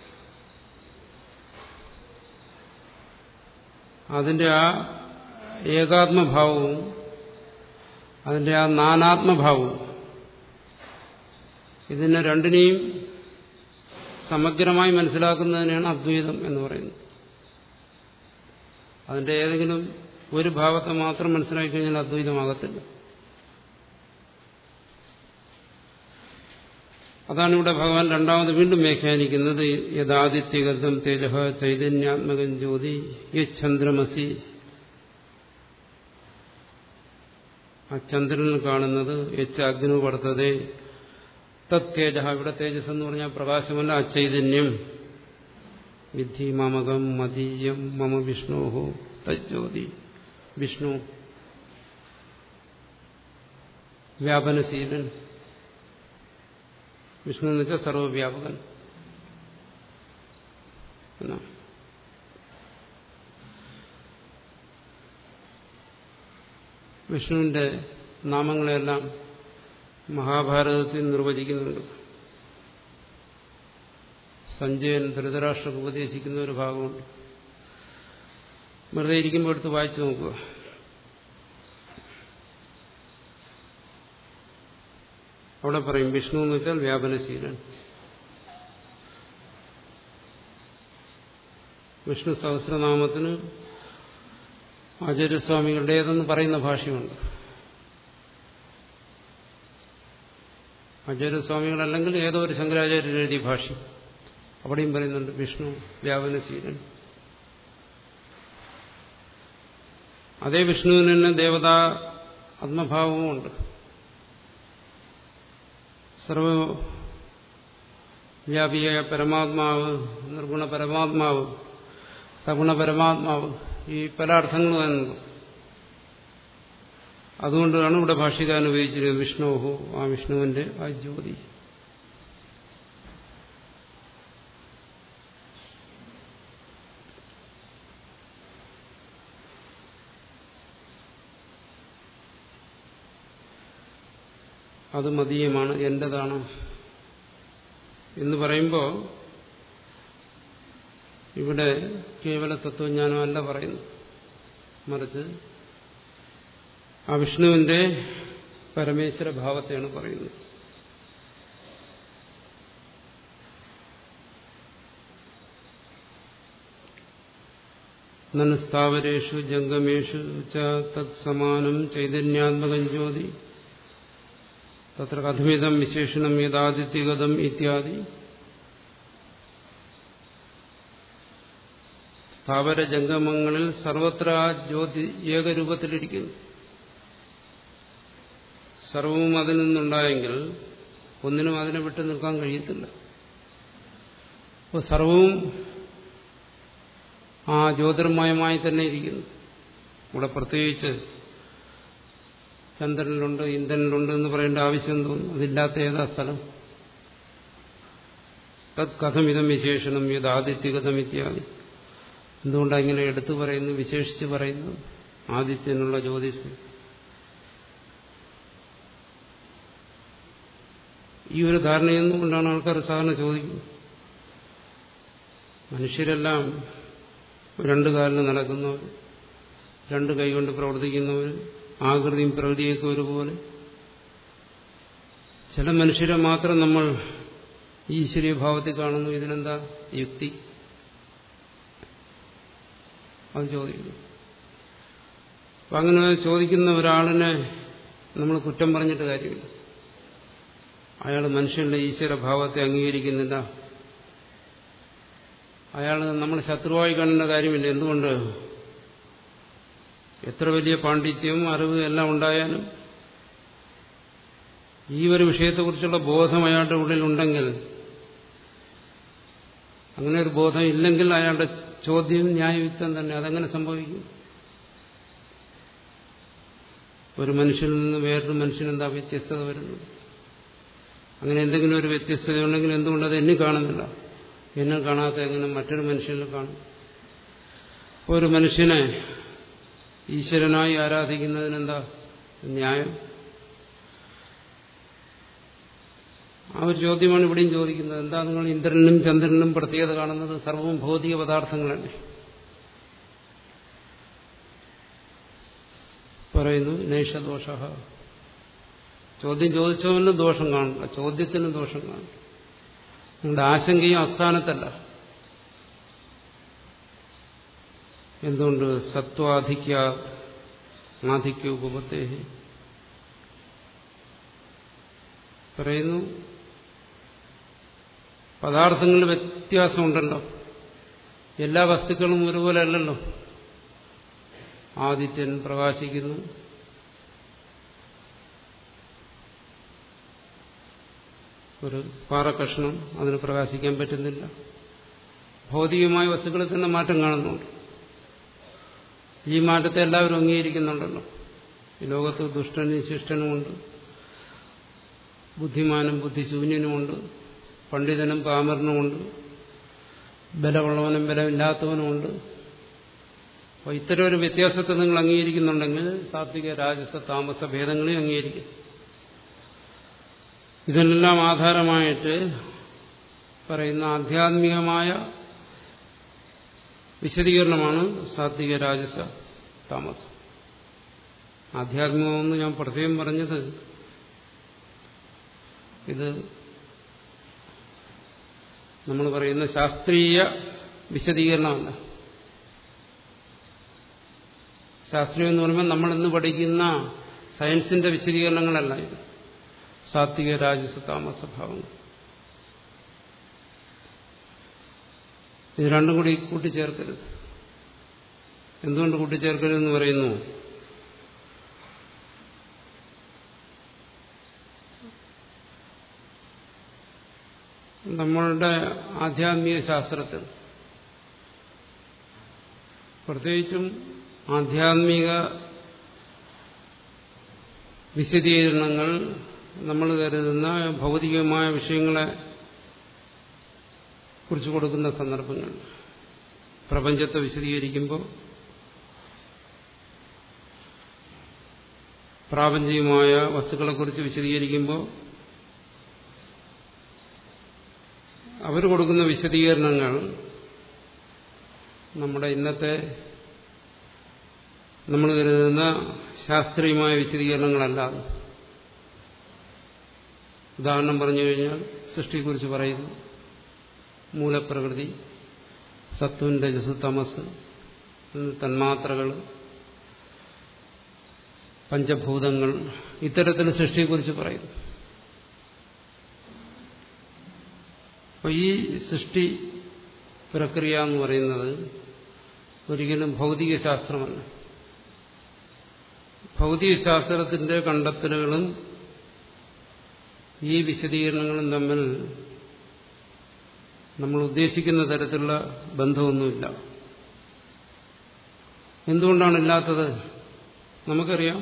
അതിന്റെ ആ ഏകാത്മഭാവവും അതിന്റെ ആ നാനാത്മഭാവവും ഇതിനെ രണ്ടിനെയും സമഗ്രമായി മനസ്സിലാക്കുന്നതിനാണ് അദ്വൈതം എന്ന് പറയുന്നത് അതിന്റെ ഏതെങ്കിലും ഒരു ഭാവത്തെ മാത്രം മനസ്സിലാക്കി കഴിഞ്ഞാൽ അദ്വൈതമാകത്തില്ല അതാണ് ഇവിടെ ഭഗവാൻ രണ്ടാമത് വീണ്ടും വ്യാഖ്യാനിക്കുന്നത് യഥാദിത്യഗന്ധം തേജ ചൈതന്യാത്മകം ജ്യോതി യന്ദ്രമസി ആ ചന്ദ്രനിൽ കാണുന്നത് യച്ച് അഗ്നു വർത്തതേ തേജ ഇവിടെ തേജസ് എന്ന് പറഞ്ഞാൽ പ്രകാശമല്ല അച്ചൈതന്യം വിദ്ധി മമകം മദീയം മമ വിഷ്ണോഹോ തജ്ജ്യോതി വിഷ്ണു വ്യാപനശീലൻ വിഷ്ണു എന്ന് വെച്ചാൽ സർവവ്യാപകൻ എന്നാ വിഷ്ണുവിന്റെ നാമങ്ങളെല്ലാം മഹാഭാരതത്തിൽ നിർവചിക്കുന്നുണ്ട് സഞ്ജയൻ ധൃതരാഷ്ട്രക്ക് ഉപദേശിക്കുന്ന ഒരു ഭാഗമുണ്ട് വെറുതെ ഇരിക്കുമ്പോൾ എടുത്ത് വായിച്ചു നോക്കുക അവിടെ പറയും വിഷ്ണു എന്ന് വെച്ചാൽ വ്യാപനശീലൻ വിഷ്ണു സഹസ്രനാമത്തിന് ആചാര്യസ്വാമികളുടേതെന്ന് പറയുന്ന ഭാഷയുണ്ട് ആചാര്യസ്വാമികളല്ലെങ്കിൽ ഏതോ ഒരു ശങ്കരാചാര്യർ എഴുതിയ ഭാഷ്യം അവിടെയും പറയുന്നുണ്ട് വിഷ്ണു വ്യാപനശീലൻ അതേ വിഷ്ണുവിന് തന്നെ ദേവതാ ആത്മഭാവവും സർവവ്യാപിയായ പരമാത്മാവ് നിർഗുണ പരമാത്മാവ് സഗുണ പരമാത്മാവ് ഈ പല അർത്ഥങ്ങളും എന്നത് അതുകൊണ്ടാണ് ഇവിടെ ഭാഷ്യകാരൻ ഉപയോഗിച്ചിരുന്നത് വിഷ്ണുഹു ആ വിഷ്ണുവിന്റെ ആ ജ്യോതി അത് മതീയമാണ് എന്റേതാണ് എന്ന് പറയുമ്പോൾ ഇവിടെ കേവല തത്വജ്ഞാനമല്ല പറയുന്നു മറിച്ച് ആ വിഷ്ണുവിന്റെ പരമേശ്വര ഭാവത്തെയാണ് പറയുന്നത് നനസ്ഥാവരേഷു ജംഗമേഷു ച തത്സമാനം ചൈതന്യാത്മകം ജ്യോതി തത്ര കഥമിതം വിശേഷണം യഥാദിത്യഗതം ഇത്യാദി സ്ഥാവര ജംഗമങ്ങളിൽ സർവത്ര ആ ജ്യോതി ഏകരൂപത്തിലിരിക്കുന്നു സർവവും അതിൽ നിന്നുണ്ടായെങ്കിൽ ഒന്നിനും അതിനെ വിട്ടു നിൽക്കാൻ കഴിയത്തില്ല അപ്പോൾ സർവവും ആ ജ്യോതിർമയമായി തന്നെ ഇരിക്കുന്നു ഇവിടെ പ്രത്യേകിച്ച് ചന്ദ്രനിലുണ്ട് ഇന്ദ്രനിലുണ്ട് എന്ന് പറയേണ്ട ആവശ്യം തോന്നുന്നു അതില്ലാത്ത ഏതാ സ്ഥലം തത് കഥമിതം വിശേഷണം ഇത് ആദിത്യഗതം ഇത്യാദി എന്തുകൊണ്ടാണ് ഇങ്ങനെ എടുത്തു പറയുന്നു വിശേഷിച്ച് പറയുന്നു ആദിത്യനുള്ള ജ്യോതിസ് ഈ ഒരു ധാരണയെന്നുകൊണ്ടാണ് ആൾക്കാർ സാധാരണ ചോദിക്കുന്നത് മനുഷ്യരെല്ലാം രണ്ട് കാലിന് നടക്കുന്നവർ രണ്ട് കൈകൊണ്ട് പ്രവർത്തിക്കുന്നവർ ആകൃതിയും പ്രകൃതിയൊക്കെ ഒരുപോലെ ചില മനുഷ്യരെ മാത്രം നമ്മൾ ഈശ്വരീയ ഭാവത്തിൽ കാണുന്നു ഇതിനെന്താ യുക്തി അത് ചോദിക്കുന്നു അപ്പം അങ്ങനെ ചോദിക്കുന്ന ഒരാളിനെ നമ്മൾ കുറ്റം പറഞ്ഞിട്ട് കാര്യമില്ല അയാൾ മനുഷ്യന്റെ ഈശ്വരഭാവത്തെ അംഗീകരിക്കുന്നില്ല അയാൾ നമ്മൾ ശത്രുവായി കാണേണ്ട കാര്യമില്ല എന്തുകൊണ്ട് എത്ര വലിയ പാണ്ഡിത്യവും അറിവ് എല്ലാം ഉണ്ടായാലും ഈ ഒരു വിഷയത്തെക്കുറിച്ചുള്ള ബോധം അയാളുടെ ഉള്ളിലുണ്ടെങ്കിൽ അങ്ങനെ ഒരു ബോധം ഇല്ലെങ്കിൽ അയാളുടെ ചോദ്യം ന്യായയുക്തം തന്നെ അതെങ്ങനെ സംഭവിക്കും ഒരു മനുഷ്യനിൽ നിന്ന് വേറൊരു മനുഷ്യനെന്താ വ്യത്യസ്തത വരുന്നത് അങ്ങനെ എന്തെങ്കിലും ഒരു വ്യത്യസ്തത ഉണ്ടെങ്കിൽ എന്തുകൊണ്ട് അത് എന്നെ കാണുന്നില്ല എന്നെ കാണാത്ത എങ്ങനെ മറ്റൊരു മനുഷ്യനിൽ കാണും ഒരു മനുഷ്യനെ ഈശ്വരനായി ആരാധിക്കുന്നതിനെന്താ ന്യായം ആ ഒരു ചോദ്യമാണ് ഇവിടെയും ചോദിക്കുന്നത് എന്താ നിങ്ങൾ ഇന്ദ്രനും ചന്ദ്രനും പ്രത്യേകത കാണുന്നത് സർവവും ഭൗതിക പദാർത്ഥങ്ങളല്ലേ പറയുന്നു നൈഷദോഷ ചോദ്യം ചോദിച്ചവന് ദോഷം കാണില്ല ചോദ്യത്തിന് ദോഷം കാണില്ല നിങ്ങളുടെ ആശങ്കയും അസ്ഥാനത്തല്ല എന്തുകൊണ്ട് സത്വാധിക്യ ആധിക്യ ഉപപത്തേ പറയുന്നു പദാർത്ഥങ്ങളിൽ വ്യത്യാസമുണ്ടല്ലോ എല്ലാ വസ്തുക്കളും ഒരുപോലെ അല്ലല്ലോ ആദിത്യൻ പ്രകാശിക്കുന്നു ഒരു പാറക്കഷ്ണം അതിന് പ്രകാശിക്കാൻ പറ്റുന്നില്ല ഭൗതികമായ വസ്തുക്കളിൽ തന്നെ മാറ്റം കാണുന്നുണ്ട് ഈ മാറ്റത്തെ എല്ലാവരും അംഗീകരിക്കുന്നുണ്ടല്ലോ ഈ ലോകത്ത് ദുഷ്ടനും ശിഷ്ടനുമുണ്ട് ബുദ്ധിമാനും ബുദ്ധിശൂന്യനുമുണ്ട് പണ്ഡിതനും പാമരനുമുണ്ട് ബലമുള്ളവനും ബലമില്ലാത്തവനുമുണ്ട് അപ്പോൾ ഇത്തരം ഒരു വ്യത്യാസത്തെ നിങ്ങൾ അംഗീകരിക്കുന്നുണ്ടെങ്കിൽ സാത്വിക രാജസ താമസ ഭേദങ്ങളെയും അംഗീകരിക്കും ഇതിനെല്ലാം ആധാരമായിട്ട് പറയുന്ന ആധ്യാത്മികമായ വിശദീകരണമാണ് സാത്വിക രാജസ താമസം ആധ്യാത്മികമെന്ന് ഞാൻ പ്രത്യേകം പറഞ്ഞത് ഇത് നമ്മൾ പറയുന്ന ശാസ്ത്രീയ വിശദീകരണമല്ല ശാസ്ത്രീയം എന്ന് പറയുമ്പോൾ നമ്മൾ ഇന്ന് പഠിക്കുന്ന സയൻസിന്റെ വിശദീകരണങ്ങളല്ല ഇത് സാത്വിക രാജസ താമസ ഭാവങ്ങൾ ഇത് രണ്ടും കൂടി കൂട്ടിച്ചേർക്കരുത് എന്തുകൊണ്ട് കൂട്ടിച്ചേർക്കരുതെന്ന് പറയുന്നു നമ്മളുടെ ആധ്യാത്മിക ശാസ്ത്രത്തിൽ പ്രത്യേകിച്ചും ആധ്യാത്മിക വിശദീകരണങ്ങൾ നമ്മൾ കരുതുന്ന ഭൗതികമായ വിഷയങ്ങളെ കുറിച്ച് കൊടുക്കുന്ന സന്ദർഭങ്ങൾ പ്രപഞ്ചത്തെ വിശദീകരിക്കുമ്പോൾ പ്രാപഞ്ചികമായ വസ്തുക്കളെക്കുറിച്ച് വിശദീകരിക്കുമ്പോൾ അവർ കൊടുക്കുന്ന വിശദീകരണങ്ങൾ നമ്മുടെ ഇന്നത്തെ നമ്മൾ കരുതുന്ന ശാസ്ത്രീയമായ വിശദീകരണങ്ങളല്ലാതെ ഉദാഹരണം പറഞ്ഞു കഴിഞ്ഞാൽ സൃഷ്ടിയെക്കുറിച്ച് പറയുന്നു മൂലപ്രകൃതി സത്വം രജസ് തമസ് തന്മാത്രകൾ പഞ്ചഭൂതങ്ങൾ ഇത്തരത്തിൽ സൃഷ്ടിയെക്കുറിച്ച് പറയുന്നു അപ്പോൾ ഈ സൃഷ്ടി പ്രക്രിയ എന്ന് പറയുന്നത് ഒരിക്കലും ഭൗതിക ശാസ്ത്രമല്ല ഭൗതിക ശാസ്ത്രത്തിന്റെ കണ്ടെത്തലുകളും ഈ വിശദീകരണങ്ങളും തമ്മിൽ നമ്മൾ ഉദ്ദേശിക്കുന്ന തരത്തിലുള്ള ബന്ധമൊന്നുമില്ല എന്തുകൊണ്ടാണ് ഇല്ലാത്തത് നമുക്കറിയാം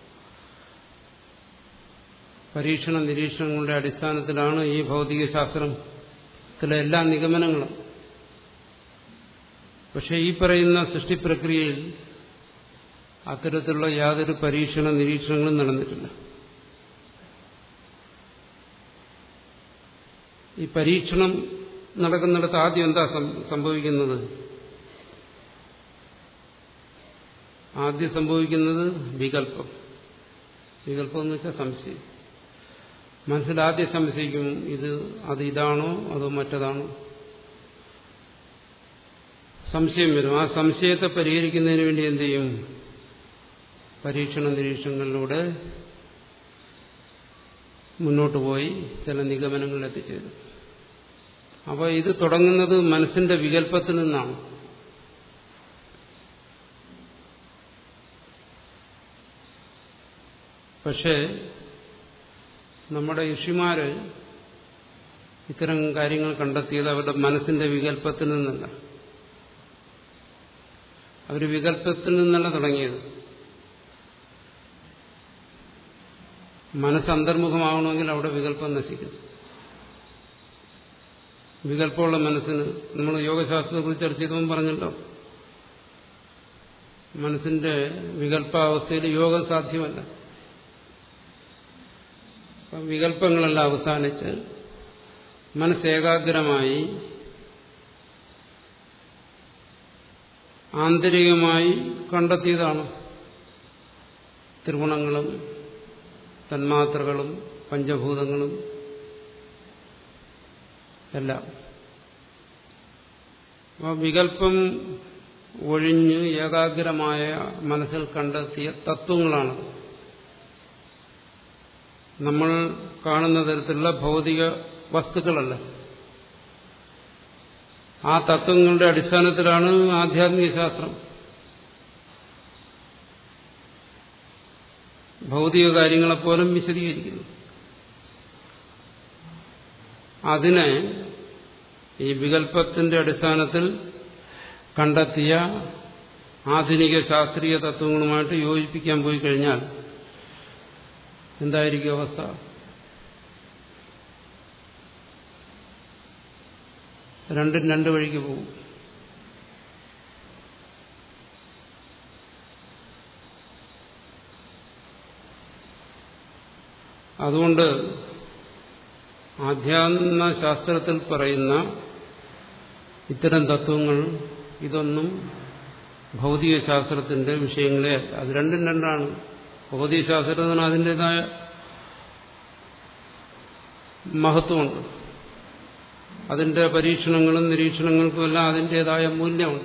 പരീക്ഷണ നിരീക്ഷണങ്ങളുടെ അടിസ്ഥാനത്തിലാണ് ഈ ഭൗതിക ശാസ്ത്രത്തിലെ എല്ലാ നിഗമനങ്ങളും പക്ഷെ ഈ പറയുന്ന സൃഷ്ടിപ്രക്രിയയിൽ അത്തരത്തിലുള്ള യാതൊരു പരീക്ഷണ നിരീക്ഷണങ്ങളും നടന്നിട്ടില്ല ഈ പരീക്ഷണം നടക്കുന്നിടത്ത് ആദ്യം എന്താ സംഭവിക്കുന്നത് ആദ്യം സംഭവിക്കുന്നത് വികല്പം വികല്പം എന്ന് വെച്ചാൽ സംശയം മനസ്സിൽ ആദ്യം സംശയിക്കും ഇത് അത് ഇതാണോ അതോ മറ്റതാണോ സംശയം വരും ആ സംശയത്തെ പരിഹരിക്കുന്നതിന് വേണ്ടി എന്ത് ചെയ്യും പരീക്ഷണ നിരീക്ഷണങ്ങളിലൂടെ മുന്നോട്ട് പോയി ചില നിഗമനങ്ങളിൽ എത്തിച്ചേരും അപ്പോൾ ഇത് തുടങ്ങുന്നത് മനസ്സിന്റെ വികല്പത്തിൽ നിന്നാണ് പക്ഷേ നമ്മുടെ ഋഷിമാര് ഇത്തരം കാര്യങ്ങൾ കണ്ടെത്തിയത് അവരുടെ മനസ്സിന്റെ വികല്പത്തിൽ നിന്നല്ല അവർ വികല്പത്തിൽ നിന്നല്ല തുടങ്ങിയത് മനസ്സ് അന്തർമുഖമാകണമെങ്കിൽ അവിടെ വികല്പം നശിക്കും വികല്പമുള്ള മനസ്സിന് നമ്മൾ യോഗശാസ്ത്രത്തെക്കുറിച്ച് ചർച്ച ചെയ്തപ്പോൾ പറഞ്ഞല്ലോ മനസ്സിന്റെ വികല്പാവസ്ഥയിൽ യോഗം സാധ്യമല്ല അപ്പം വികല്പങ്ങളെല്ലാം അവസാനിച്ച് മനസ്സേകാഗ്രമായി ആന്തരികമായി കണ്ടെത്തിയതാണ് ത്രിഗുണങ്ങളും തന്മാത്രകളും പഞ്ചഭൂതങ്ങളും എല്ലാം അപ്പോൾ വികല്പം ഒഴിഞ്ഞ് ഏകാഗ്രമായ മനസ്സിൽ കണ്ടെത്തിയ തത്വങ്ങളാണ് നമ്മൾ കാണുന്ന തരത്തിലുള്ള ഭൗതിക വസ്തുക്കളല്ല ആ തത്വങ്ങളുടെ അടിസ്ഥാനത്തിലാണ് ആധ്യാത്മിക ശാസ്ത്രം ഭൗതിക കാര്യങ്ങളെപ്പോലും വിശദീകരിക്കുന്നു അതിനെ ഈ വികല്പത്തിന്റെ അടിസ്ഥാനത്തിൽ കണ്ടെത്തിയ ആധുനിക ശാസ്ത്രീയ തത്വങ്ങളുമായിട്ട് യോജിപ്പിക്കാൻ പോയി കഴിഞ്ഞാൽ എന്തായിരിക്കും അവസ്ഥ രണ്ടും രണ്ട് വഴിക്ക് പോകും അതുകൊണ്ട് ആധ്യാത്മ ശാസ്ത്രത്തിൽ പറയുന്ന ഇത്തരം തത്വങ്ങൾ ഇതൊന്നും ഭൗതിക ശാസ്ത്രത്തിന്റെ വിഷയങ്ങളെ അത് രണ്ടും രണ്ടാണ് ഭൗതിക ശാസ്ത്രത്തിന് അതിൻ്റെതായ മഹത്വമുണ്ട് അതിന്റെ പരീക്ഷണങ്ങളും നിരീക്ഷണങ്ങൾക്കും എല്ലാം അതിൻ്റെതായ മൂല്യമുണ്ട്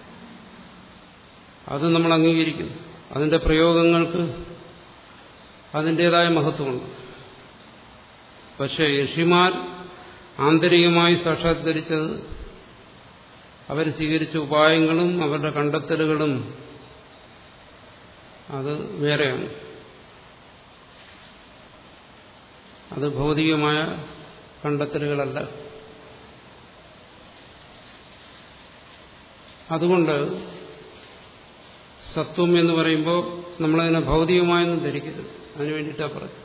അത് നമ്മൾ അംഗീകരിക്കുന്നു അതിന്റെ പ്രയോഗങ്ങൾക്ക് അതിൻ്റെതായ മഹത്വമുണ്ട് പക്ഷേ ഋഷിമാർ ആന്തരികമായി സാക്ഷാത്കരിച്ചത് അവർ സ്വീകരിച്ച ഉപായങ്ങളും അവരുടെ കണ്ടെത്തലുകളും അത് വേറെയാണ് അത് ഭൗതികമായ കണ്ടെത്തലുകളല്ല അതുകൊണ്ട് സത്വം എന്ന് പറയുമ്പോൾ നമ്മളതിനെ ഭൗതികമായൊന്നും ധരിക്കരുത് അതിനു വേണ്ടിയിട്ടാണ് പറഞ്ഞത്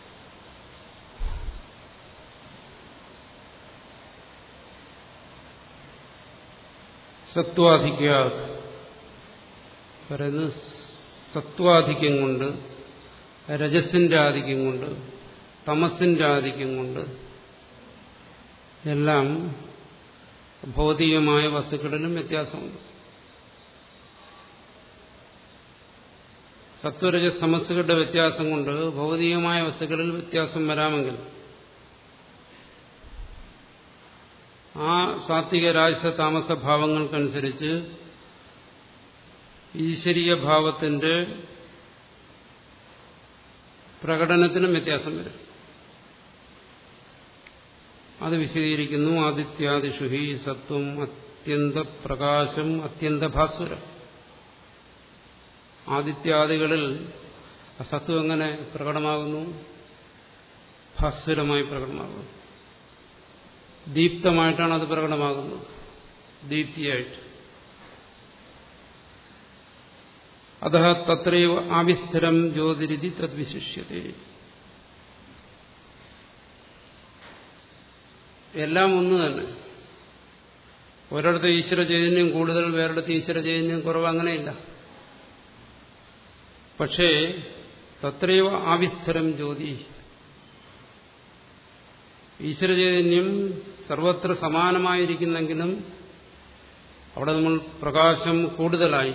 സത്വാധിക്യ പറയുന്നത് സത്വാധിക്യം കൊണ്ട് രജസിന്റെ ആധിക്യം കൊണ്ട് തമസിന്റെ ആധിക്യം കൊണ്ട് എല്ലാം ഭൗതികമായ വസ്തുക്കളിലും വ്യത്യാസമുണ്ട് സത്വരജ തമസ്സുകളുടെ വ്യത്യാസം കൊണ്ട് ഭൗതികമായ വസ്തുക്കളിൽ വ്യത്യാസം വരാമെങ്കിൽ ആ സാത്വിക രാജസ താമസ ഭാവങ്ങൾക്കനുസരിച്ച് ഈശ്വരീയ ഭാവത്തിന്റെ പ്രകടനത്തിനും വ്യത്യാസം വരും അത് വിശദീകരിക്കുന്നു ആദിത്യാദിഷു ഹി സത്വം അത്യന്ത പ്രകാശം അത്യന്ത ഭാസ്വരം ആദിത്യാദികളിൽ ആ സത്വം എങ്ങനെ പ്രകടമാകുന്നു ഭാസ്വരമായി പ്രകടമാകുന്നു ദീപ്തമായിട്ടാണ് അത് പ്രകടമാകുന്നത് ദീപ്തിയായിട്ട് അത തത്രൈവ ആവിസ്ഥിരം ജ്യോതിരിതി തദ്വിശിഷ്യത എല്ലാം ഒന്ന് തന്നെ ഒരിടത്ത് ഈശ്വര ചൈതന്യം കൂടുതൽ വേറിടത്ത് ഈശ്വര ചൈതന്യം കുറവ് അങ്ങനെയില്ല പക്ഷേ തത്രൈവ ആവിസ്ഥിരം ജ്യോതി ഈശ്വര ചൈതന്യം സർവത്ര സമാനമായിരിക്കുന്നെങ്കിലും അവിടെ നമ്മൾ പ്രകാശം കൂടുതലായി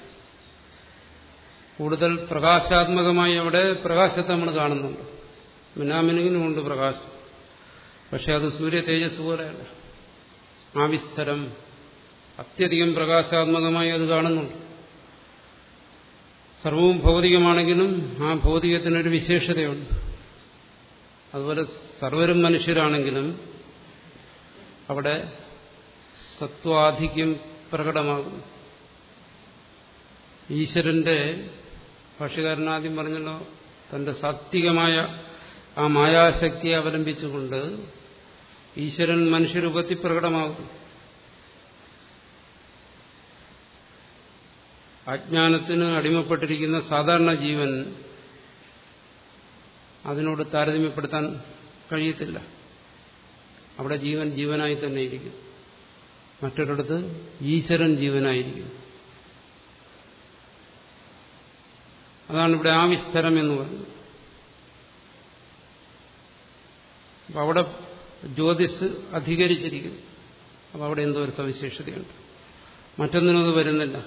കൂടുതൽ പ്രകാശാത്മകമായി അവിടെ പ്രകാശത്തെ നമ്മൾ കാണുന്നുണ്ട് മിനാമിനുണ്ട് പ്രകാശം പക്ഷെ അത് സൂര്യ തേജസ് പോലെയല്ല ആവിസ്തരം അത്യധികം പ്രകാശാത്മകമായി അത് കാണുന്നുണ്ട് സർവവും ഭൗതികമാണെങ്കിലും ആ ഭൗതികത്തിനൊരു വിശേഷതയുണ്ട് അതുപോലെ സർവരും മനുഷ്യരാണെങ്കിലും അവിടെ സത്വാധിക്യം പ്രകടമാകുന്നു ഈശ്വരന്റെ ഭാഷകാരനാദ്യം പറഞ്ഞല്ലോ തന്റെ സാത്വികമായ ആ മായാശക്തിയെ അവലംബിച്ചുകൊണ്ട് ഈശ്വരൻ മനുഷ്യരൂപത്തിൽ പ്രകടമാകും അജ്ഞാനത്തിന് അടിമപ്പെട്ടിരിക്കുന്ന സാധാരണ ജീവൻ അതിനോട് താരതമ്യപ്പെടുത്താൻ കഴിയത്തില്ല അവിടെ ജീവൻ ജീവനായി തന്നെ ഇരിക്കും മറ്റൊരിടത്ത് ഈശ്വരൻ ജീവനായിരിക്കും അതാണ് ഇവിടെ ആവിസ്തരം എന്ന് പറയുന്നത് അപ്പൊ അവിടെ ജ്യോതിസ് അധികരിച്ചിരിക്കുന്നു അപ്പൊ അവിടെ എന്തോ ഒരു സവിശേഷതയുണ്ട് മറ്റൊന്നിനും അത് വരുന്നില്ല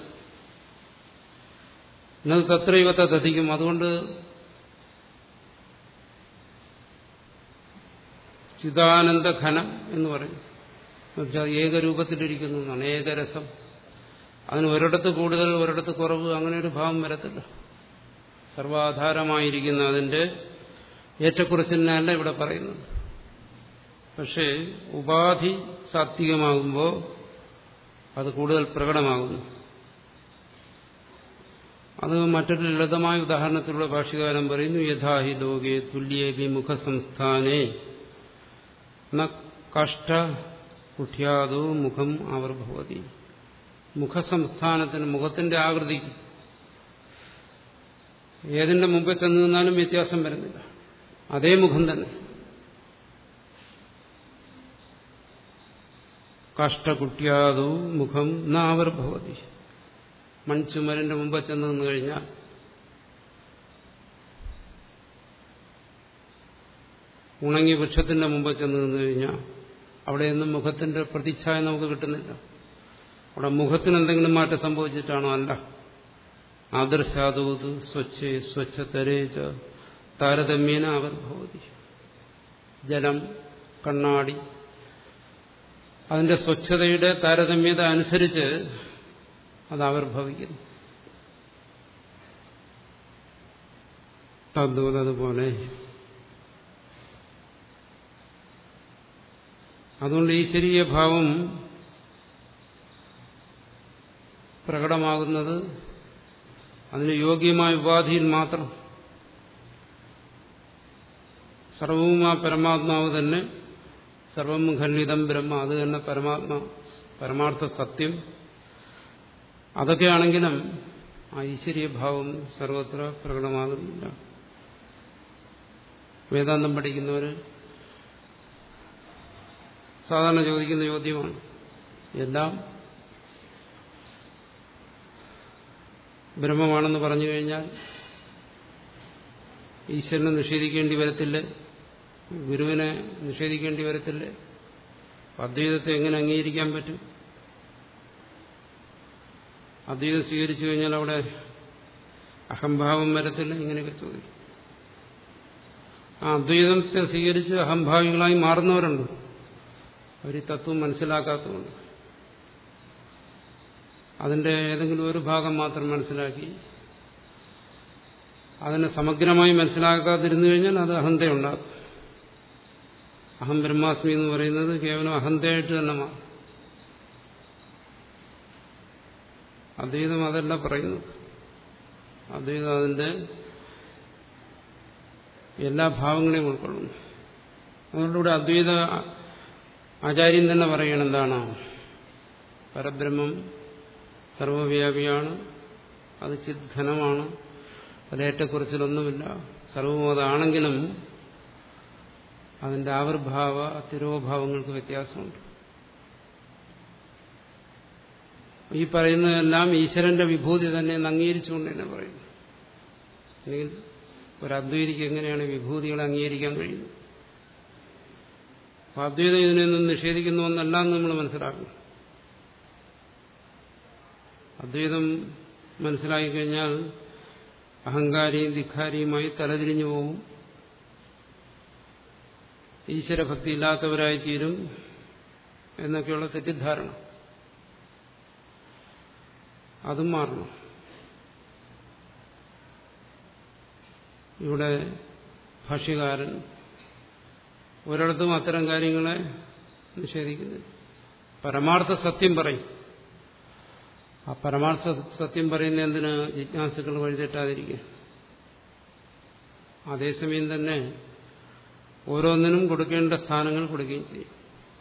എന്നത് തത്രൈവത്തെ തധിക്കും അതുകൊണ്ട് ചിദാനന്ദ ഘനം എന്ന് പറയും എന്നുവെച്ചാൽ ഏകരൂപത്തിലിരിക്കുന്നു എന്നാണ് ഏകരസം അതിന് ഒരിടത്ത് കൂടുതൽ ഒരിടത്ത് കുറവ് അങ്ങനെ ഒരു ഭാവം വരത്തില്ല സർവാധാരമായിരിക്കുന്ന അതിന്റെ ഏറ്റക്കുറച്ചിനല്ല ഇവിടെ പറയുന്നത് പക്ഷേ ഉപാധി സാത്വികമാകുമ്പോൾ അത് കൂടുതൽ പ്രകടമാകുന്നു അത് മറ്റൊരു ലളിതമായ ഉദാഹരണത്തിലൂടെ ഭാഷകാരൻ പറയുന്നു യഥാഹി ലോകെ തുല്യേപി മുഖസംസ്ഥാനേ ന കഷ്ട കുഠ്യാതോ മുഖം ആവിർഭവതി മുഖസംസ്ഥാനത്തിന് മുഖത്തിന്റെ ആകൃതി ഏതിന്റെ മുമ്പിൽ ചെന്ന് നിന്നാലും വ്യത്യാസം വരുന്നില്ല അതേ മുഖം തന്നെ കഷ്ടകുട്യാതു മുഖം നാവർഭവതി മൺചുമരന്റെ മുമ്പ് ചെന്ന് നിന്ന് കഴിഞ്ഞാൽ ഉണങ്ങിയ വൃക്ഷത്തിന്റെ മുമ്പ് ചെന്ന് നിന്ന് കഴിഞ്ഞാൽ അവിടെയൊന്നും മുഖത്തിന്റെ പ്രതിച്ഛായ നമുക്ക് കിട്ടുന്നില്ല അവിടെ മുഖത്തിന് എന്തെങ്കിലും മാറ്റം സംഭവിച്ചിട്ടാണോ അല്ല ആദർശാദൂത് സ്വച്ഛേ സ്വച്ഛതരേച്ച താരതമ്യേന ആവിർഭവതി ജലം കണ്ണാടി അതിന്റെ സ്വച്ഛതയുടെ താരതമ്യത അനുസരിച്ച് അത് ആവിർഭവിക്കുന്നു തദ്വതതുപോലെ അതുകൊണ്ട് ഈശ്വരീയ ഭാവം പ്രകടമാകുന്നത് അതിന് യോഗ്യമായ ഉപാധിയിൽ മാത്രം സർവവും ആ പരമാത്മാവ് തന്നെ സർവം ഖണ്ഡിതം ബ്രഹ്മ അത് തന്നെ പരമാത്മ പരമാർത്ഥ സത്യം അതൊക്കെയാണെങ്കിലും ആ ഈശ്വരീയ ഭാവം സർവത്ര പ്രകടമാകുന്നില്ല വേദാന്തം പഠിക്കുന്നവർ സാധാരണ ചോദിക്കുന്ന ചോദ്യമാണ് എല്ലാം ബ്രഹ്മമാണെന്ന് പറഞ്ഞു കഴിഞ്ഞാൽ ഈശ്വരനെ നിഷേധിക്കേണ്ടി വരത്തില്ലേ ഗുരുവിനെ നിഷേധിക്കേണ്ടി വരത്തില്ലേ അദ്വൈതത്തെ എങ്ങനെ അംഗീകരിക്കാൻ പറ്റും അദ്വൈതം സ്വീകരിച്ചു കഴിഞ്ഞാൽ അവിടെ അഹംഭാവം വരത്തില്ല ഇങ്ങനെയൊക്കെ ചോദിക്കും ആ അദ്വൈതത്തെ സ്വീകരിച്ച് അഹംഭാവികളായി മാറുന്നവരുണ്ട് അവർ ഈ തത്വം മനസ്സിലാക്കാത്തതുകൊണ്ട് അതിന്റെ ഏതെങ്കിലും ഒരു ഭാഗം മാത്രം മനസ്സിലാക്കി അതിനെ സമഗ്രമായി മനസ്സിലാക്കാതിരുന്നു കഴിഞ്ഞാൽ അത് അഹന്തയുണ്ടാകും അഹം ബ്രഹ്മാസ്മി എന്ന് പറയുന്നത് കേവലം അഹന്തയായിട്ട് തന്നെ മാറും അദ്വൈതം അതല്ല പറയുന്നത് അദ്വൈതം അതിന്റെ എല്ലാ ഭാവങ്ങളെയും ഉൾക്കൊള്ളുന്നു അതുകൊണ്ടിവിടെ അദ്വൈത ആചാര്യൻ തന്നെ പറയണം എന്താണ് പരബ്രഹ്മം സർവവ്യാപിയാണ് അത് ചിദ്ധനമാണ് അതിലേറ്റക്കുറിച്ചിലൊന്നുമില്ല സർവവും അതാണെങ്കിലും അതിന്റെ ആവിർഭാവ തിരോഭാവങ്ങൾക്ക് വ്യത്യാസമുണ്ട് ഈ പറയുന്നതെല്ലാം ഈശ്വരന്റെ വിഭൂതി തന്നെ അംഗീകരിച്ചുകൊണ്ട് തന്നെ പറയുന്നു അല്ലെങ്കിൽ ഒരു അദ്വൈതിക്ക് എങ്ങനെയാണ് വിഭൂതികളെ അംഗീകരിക്കാൻ കഴിയുന്നത് അപ്പൊ അദ്വൈതം ഇതിനൊന്നും നിഷേധിക്കുന്നുവെന്നെല്ലാം നമ്മൾ മനസ്സിലാക്കണം അദ്വൈതം മനസ്സിലാക്കി കഴിഞ്ഞാൽ അഹങ്കാരിയും ധിഖാരിയുമായി തലതിരിഞ്ഞു പോകും ഈശ്വരഭക്തി ഇല്ലാത്തവരായിത്തീരും എന്നൊക്കെയുള്ള തെറ്റിദ്ധാരണ അതും മാറണം ഇവിടെ ഭാഷ്യകാരൻ ഒരിടത്തും അത്തരം കാര്യങ്ങളെ നിഷേധിക്കുന്നില്ല പരമാർത്ഥ സത്യം പറയും ആ പരമാർത്ഥ സത്യം പറയുന്ന എന്തിന് ജിജ്ഞാസുക്കൾ വഴിതെറ്റാതിരിക്കുക അതേസമയം തന്നെ ഓരോന്നിനും കൊടുക്കേണ്ട സ്ഥാനങ്ങൾ കൊടുക്കുകയും ചെയ്യും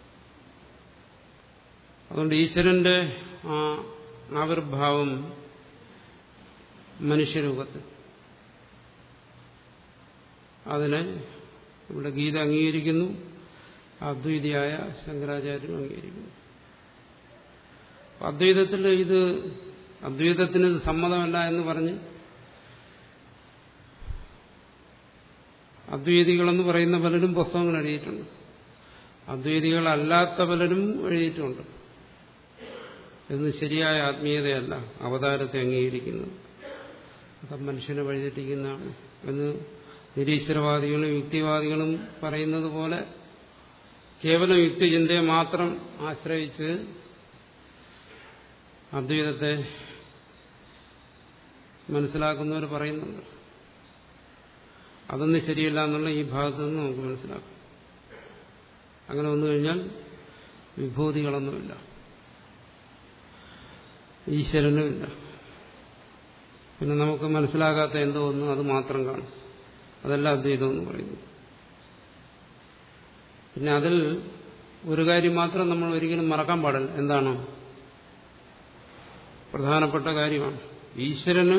അതുകൊണ്ട് ഈശ്വരന്റെ ആ ആവിർഭാവം മനുഷ്യരൂപത്തിൽ അതിനെ ഇവിടെ ഗീത അംഗീകരിക്കുന്നു അദ്വൈതിയായ ശങ്കരാചാര്യനും അംഗീകരിക്കുന്നു അദ്വൈതത്തിൽ ഇത് അദ്വൈതത്തിന് ഇത് സമ്മതമല്ല എന്ന് പറഞ്ഞ് അദ്വൈതികളെന്ന് പറയുന്ന പലരും പുസ്തകങ്ങൾ എഴുതിയിട്ടുണ്ട് അദ്വൈതികളല്ലാത്ത പലരും എഴുതിയിട്ടുണ്ട് എന്ന് ശരിയായ ആത്മീയതയല്ല അവതാരത്തെ അംഗീകരിക്കുന്നത് അത് മനുഷ്യനെ വഴിതെറ്റിക്കുന്നതാണ് എന്ന് നിരീശ്വരവാദികളും യുക്തിവാദികളും പറയുന്നത് പോലെ കേവലം യുക്തിചിന്തയെ മാത്രം ആശ്രയിച്ച് അദ്വൈതത്തെ മനസ്സിലാക്കുന്നവർ പറയുന്നുണ്ട് അതൊന്നും ശരിയല്ല എന്നുള്ള ഈ ഭാഗത്ത് നിന്ന് നമുക്ക് മനസ്സിലാക്കാം അങ്ങനെ വന്നു കഴിഞ്ഞാൽ വിഭൂതികളൊന്നുമില്ല ഈശ്വരനുമില്ല പിന്നെ നമുക്ക് മനസ്സിലാകാത്ത എന്തോ ഒന്ന് അത് മാത്രം കാണും അതല്ല അദ്വൈതം എന്ന് പറയുന്നു പിന്നെ അതിൽ ഒരു കാര്യം മാത്രം നമ്മൾ ഒരിക്കലും മറക്കാൻ പാടില്ല എന്താണ് പ്രധാനപ്പെട്ട കാര്യമാണ് ഈശ്വരന്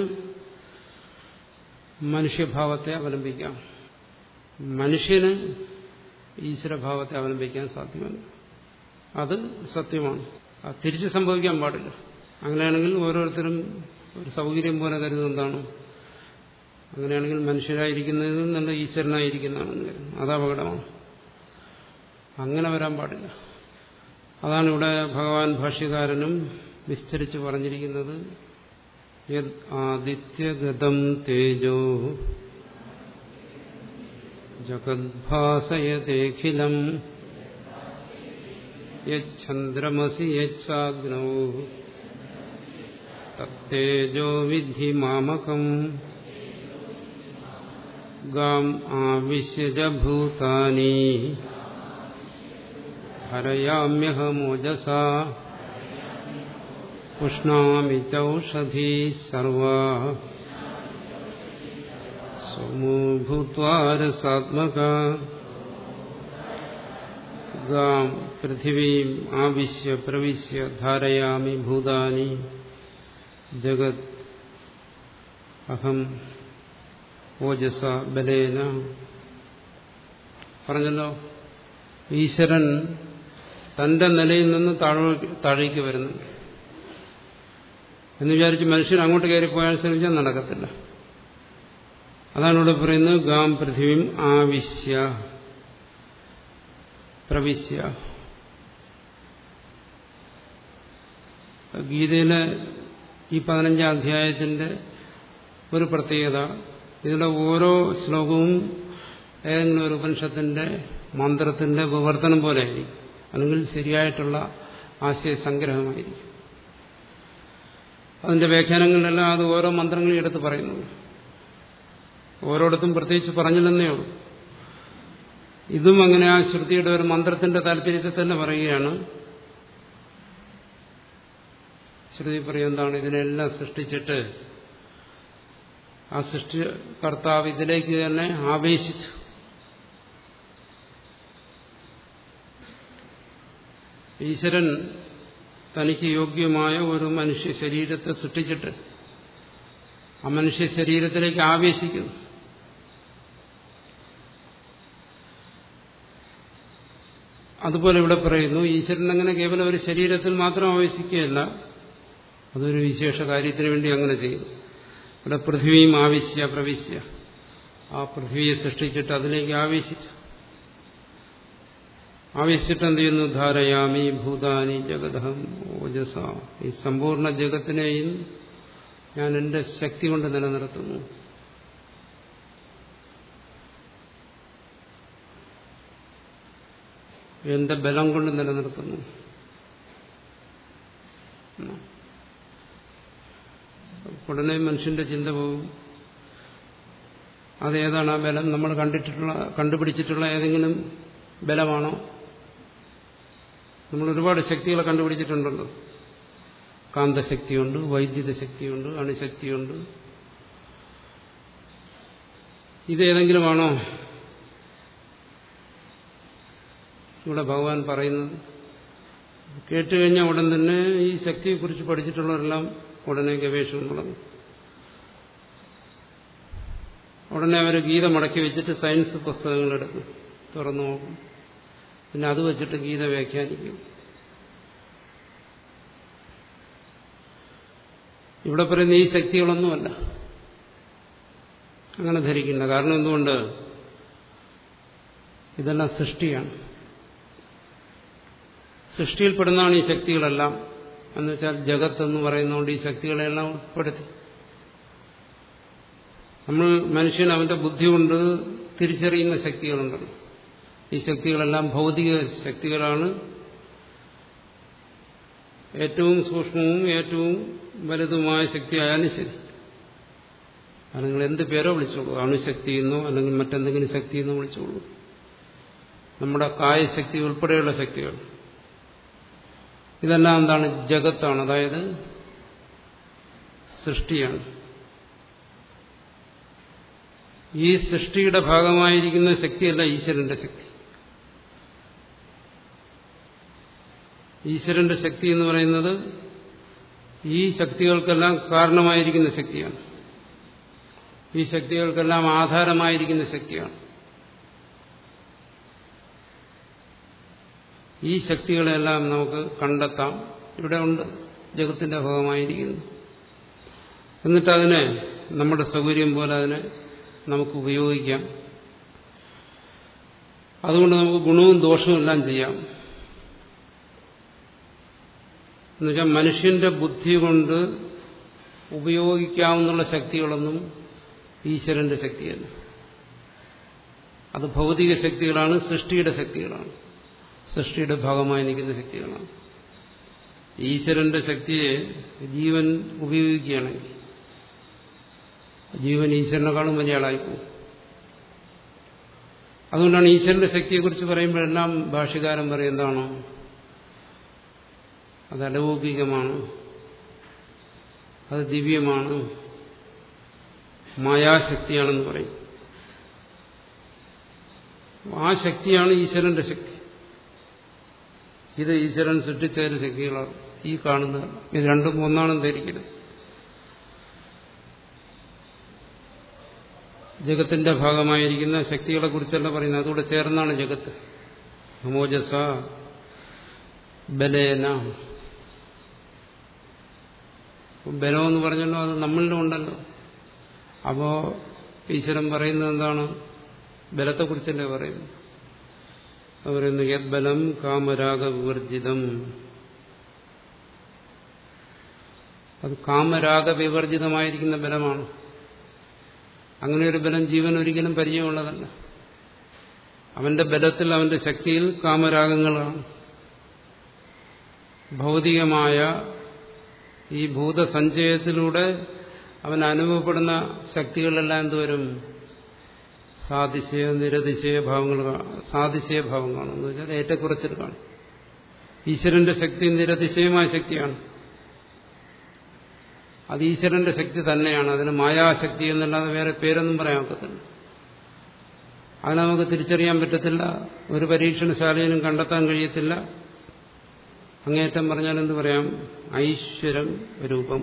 മനുഷ്യഭാവത്തെ അവലംബിക്കാം മനുഷ്യന് ഈശ്വരഭാവത്തെ അവലംബിക്കാൻ സാധ്യമല്ല അത് സത്യമാണ് അത് തിരിച്ച് സംഭവിക്കാൻ പാടില്ല അങ്ങനെയാണെങ്കിൽ ഓരോരുത്തരും ഒരു സൗകര്യം പോലെ കരുതുന്നതാണ് അങ്ങനെയാണെങ്കിൽ മനുഷ്യരായിരിക്കുന്നതിൽ നല്ല ഈശ്വരനായിരിക്കുന്നതാണെന്ന് കരുതുന്നു അത് അപകടമാണ് അങ്ങനെ വരാൻ പാടില്ല അതാണ് ഇവിടെ ഭഗവാൻ ഭാഷ്യകാരനും വിസ്തരിച്ച് പറഞ്ഞിരിക്കുന്നത് ആദിത്യഗതം തേജോ ജഗദ്ഭാസയതേഖിലം യന്ദ്രമസി യച്ചാഗ്നോ തത്തേജോ വിധി മാമകം ഗാം ആവിശ്യജ ഭൂതാനി ഹരയാമ്യഹമോജസാ ഉഷ്ണാമി ചൗഷധീ സർവാ സമോ ഭൂത്വാരസാത്മക ഗാം പൃഥിവീം ആവിശ്യ പ്രവിശ്യ ധാരയാമി ഭൂതാനി ജഗത് അഹം ഓജസ ബലേന പറഞ്ഞല്ലോ ഈശ്വരൻ തന്റെ നിലയിൽ നിന്ന് താഴേക്ക് വരുന്നുണ്ട് എന്ന് വിചാരിച്ച് മനുഷ്യൻ അങ്ങോട്ട് കയറിപ്പോയാൽ ശ്രമിച്ചാൽ നടക്കത്തില്ല അതാണ് ഇവിടെ പറയുന്നത് ഗാം പൃഥിവിയും ആവിശ്യ പ്രവിശ്യ ഗീതയിലെ ഈ പതിനഞ്ചാം അധ്യായത്തിന്റെ ഒരു പ്രത്യേകത ഇതിലെ ഓരോ ശ്ലോകവും ഏതെങ്കിലും ഒരു ഉപനിഷത്തിന്റെ മന്ത്രത്തിന്റെ വിവർത്തനം പോലെ ആയിരിക്കും അല്ലെങ്കിൽ ശരിയായിട്ടുള്ള ആശയസംഗ്രഹമായിരിക്കും അതിന്റെ വ്യാഖ്യാനങ്ങളിലെല്ലാം അത് ഓരോ മന്ത്രങ്ങളും എടുത്ത് പറയുന്നു ഓരോടത്തും പ്രത്യേകിച്ച് പറഞ്ഞില്ലെന്നേ ഉള്ളൂ ഇതും അങ്ങനെ ആ ശ്രുതിയുടെ ഒരു മന്ത്രത്തിന്റെ താല്പര്യത്തെ തന്നെ പറയുകയാണ് ശ്രുതി പറയും എന്താണ് ഇതിനെല്ലാം സൃഷ്ടിച്ചിട്ട് ആ സൃഷ്ടികർത്താവ് ഇതിലേക്ക് തന്നെ ആവേശിച്ചു ഈശ്വരൻ തനിക്ക് യോഗ്യമായ ഒരു മനുഷ്യ ശരീരത്തെ സൃഷ്ടിച്ചിട്ട് ആ മനുഷ്യ ശരീരത്തിലേക്ക് ആവേശിക്കുന്നു അതുപോലെ ഇവിടെ പറയുന്നു ഈശ്വരൻ അങ്ങനെ കേവലം ഒരു ശരീരത്തിൽ മാത്രം ആവേശിക്കുകയല്ല അതൊരു വിശേഷ കാര്യത്തിന് വേണ്ടി അങ്ങനെ ചെയ്യും ഇവിടെ പൃഥ്വിയും ആവശ്യ പ്രവിശ്യ ആ പൃഥ്വിയെ സൃഷ്ടിച്ചിട്ട് അതിലേക്ക് ആവേശിച്ചു ആവേശിച്ചിട്ട് എന്ത് ചെയ്യുന്നു ധാരയാമി ഭൂതാനി ജഗതഹം ഓജസ ഈ സമ്പൂർണ്ണ ജഗത്തിനെയും ഞാൻ എന്റെ ശക്തി കൊണ്ട് നിലനിർത്തുന്നു എന്റെ ബലം കൊണ്ട് നിലനിർത്തുന്നു ഉടനെ മനുഷ്യന്റെ ചിന്ത പോകും അതേതാണ് ആ ബലം നമ്മൾ കണ്ടിട്ടുള്ള കണ്ടുപിടിച്ചിട്ടുള്ള ഏതെങ്കിലും ബലമാണോ നമ്മൾ ഒരുപാട് ശക്തികളെ കണ്ടുപിടിച്ചിട്ടുണ്ടല്ലോ കാന്തശക്തിയുണ്ട് വൈദ്യുത ശക്തിയുണ്ട് അണുശക്തിയുണ്ട് ഇതേതെങ്കിലുമാണോ ഇവിടെ ഭഗവാൻ പറയുന്നത് കേട്ടുകഴിഞ്ഞാൽ ഉടൻ തന്നെ ഈ ശക്തിയെക്കുറിച്ച് പഠിച്ചിട്ടുള്ളവരെല്ലാം ഉടനെ ഗവേഷണം തുടങ്ങും ഉടനെ അവർ ഗീത മടക്കി വെച്ചിട്ട് സയൻസ് പുസ്തകങ്ങളെടുക്കും തുറന്നു നോക്കും പിന്നെ അത് വെച്ചിട്ട് ഗീത വ്യാഖ്യാനിക്കും ഇവിടെ പറയുന്ന ഈ ശക്തികളൊന്നുമല്ല അങ്ങനെ ധരിക്കില്ല കാരണം എന്തുകൊണ്ട് ഇതെല്ലാം സൃഷ്ടിയാണ് സൃഷ്ടിയിൽപ്പെടുന്നതാണ് ഈ ശക്തികളെല്ലാം എന്ന് വെച്ചാൽ ജഗത്ത് എന്ന് പറയുന്നതുകൊണ്ട് ഈ ശക്തികളെല്ലാം ഉൾപ്പെടുത്തി നമ്മൾ മനുഷ്യൻ അവന്റെ ബുദ്ധി കൊണ്ട് തിരിച്ചറിയുന്ന ശക്തികളുണ്ടല്ലോ ഈ ശക്തികളെല്ലാം ഭൗതിക ശക്തികളാണ് ഏറ്റവും സൂക്ഷ്മവും ഏറ്റവും വലുതുമായ ശക്തിയായാലും ശരി അത് നിങ്ങൾ എന്ത് പേരോ വിളിച്ചോളൂ അണുശക്തി എന്നോ അല്ലെങ്കിൽ മറ്റെന്തെങ്കിലും ശക്തി എന്നോ വിളിച്ചോളൂ നമ്മുടെ കായശക്തി ഉൾപ്പെടെയുള്ള ശക്തികൾ ഇതെല്ലാം എന്താണ് ജഗത്താണ് അതായത് സൃഷ്ടിയാണ് ഈ സൃഷ്ടിയുടെ ഭാഗമായിരിക്കുന്ന ശക്തിയല്ല ഈശ്വരന്റെ ശക്തി ഈശ്വരന്റെ ശക്തി എന്ന് പറയുന്നത് ഈ ശക്തികൾക്കെല്ലാം കാരണമായിരിക്കുന്ന ശക്തിയാണ് ഈ ശക്തികൾക്കെല്ലാം ആധാരമായിരിക്കുന്ന ശക്തിയാണ് ഈ ശക്തികളെല്ലാം നമുക്ക് കണ്ടെത്താം ഇവിടെ ഉണ്ട് ജഗത്തിന്റെ ഭാഗമായിരിക്കുന്നു എന്നിട്ട് അതിനെ നമ്മുടെ സൗകര്യം പോലെ അതിനെ നമുക്ക് ഉപയോഗിക്കാം അതുകൊണ്ട് നമുക്ക് ഗുണവും ദോഷവും എല്ലാം ചെയ്യാം എന്നുവെച്ചാൽ മനുഷ്യന്റെ ബുദ്ധി കൊണ്ട് ഉപയോഗിക്കാവുന്ന ശക്തികളൊന്നും ഈശ്വരന്റെ ശക്തിയല്ല അത് ഭൗതിക ശക്തികളാണ് സൃഷ്ടിയുടെ ശക്തികളാണ് സൃഷ്ടിയുടെ ഭാഗമായി നിൽക്കുന്ന ശക്തികളാണ് ഈശ്വരന്റെ ശക്തിയെ ജീവൻ ഉപയോഗിക്കുകയാണെങ്കിൽ ജീവൻ ഈശ്വരനെക്കാളും വലിയ ആളായിപ്പോകും അതുകൊണ്ടാണ് ഈശ്വരന്റെ ശക്തിയെക്കുറിച്ച് പറയുമ്പോഴെല്ലാം ഭാഷ്യകാരൻ പറയും എന്താണോ അത് അലൗകികമാണ് അത് ദിവ്യമാണ് മായാശക്തിയാണെന്ന് പറയും ആ ശക്തിയാണ് ഈശ്വരന്റെ ശക്തി ഇത് ഈശ്വരൻ സൃഷ്ടിച്ചതിന്റെ ശക്തികളാണ് ഈ കാണുന്നത് ഇത് രണ്ടും ഒന്നാണെന്ന് ധരിക്കരുത് ജഗത്തിന്റെ ഭാഗമായിരിക്കുന്ന ശക്തികളെ കുറിച്ചല്ല പറയുന്നത് അതുകൂടെ ചേർന്നാണ് ജഗത്ത് ഹമോജസ ബലേന ബലം എന്ന് പറഞ്ഞല്ലോ അത് നമ്മളിലും ഉണ്ടല്ലോ അപ്പോ ഈശ്വരൻ പറയുന്നത് എന്താണ് ബലത്തെക്കുറിച്ചല്ലേ പറയുന്നത് പറയുന്നു യദ്ബലം കാമരാഗ വിവർജിതം അത് കാമരാഗ വിവർജിതമായിരിക്കുന്ന ബലമാണ് അങ്ങനെ ഒരു ബലം ജീവൻ ഒരിക്കലും പരിചയമുള്ളതല്ല അവന്റെ ബലത്തിൽ അവന്റെ ശക്തിയിൽ കാമരാഗങ്ങളാണ് ഭൗതികമായ ഈ ഭൂതസഞ്ചയത്തിലൂടെ അവൻ അനുഭവപ്പെടുന്ന ശക്തികളെല്ലാം എന്തുവരും സാതിശയ നിരതിശയ ഭാവങ്ങൾ സാതിശയ ഭാവം കാണും എന്ന് വെച്ചാൽ ഏറ്റക്കുറച്ചിൽ കാണും ഈശ്വരന്റെ ശക്തി നിരതിശയമായ ശക്തിയാണ് അത് ഈശ്വരന്റെ ശക്തി തന്നെയാണ് അതിന് മായാശക്തി എന്നല്ലാതെ വേറെ പേരൊന്നും പറയാൻ ഒക്കത്തില്ല അതിനെ നമുക്ക് തിരിച്ചറിയാൻ പറ്റത്തില്ല ഒരു പരീക്ഷണശാലയിലും കണ്ടെത്താൻ കഴിയത്തില്ല അങ്ങേറ്റം പറഞ്ഞാൽ എന്ത് പറയാം ഐശ്വരം രൂപം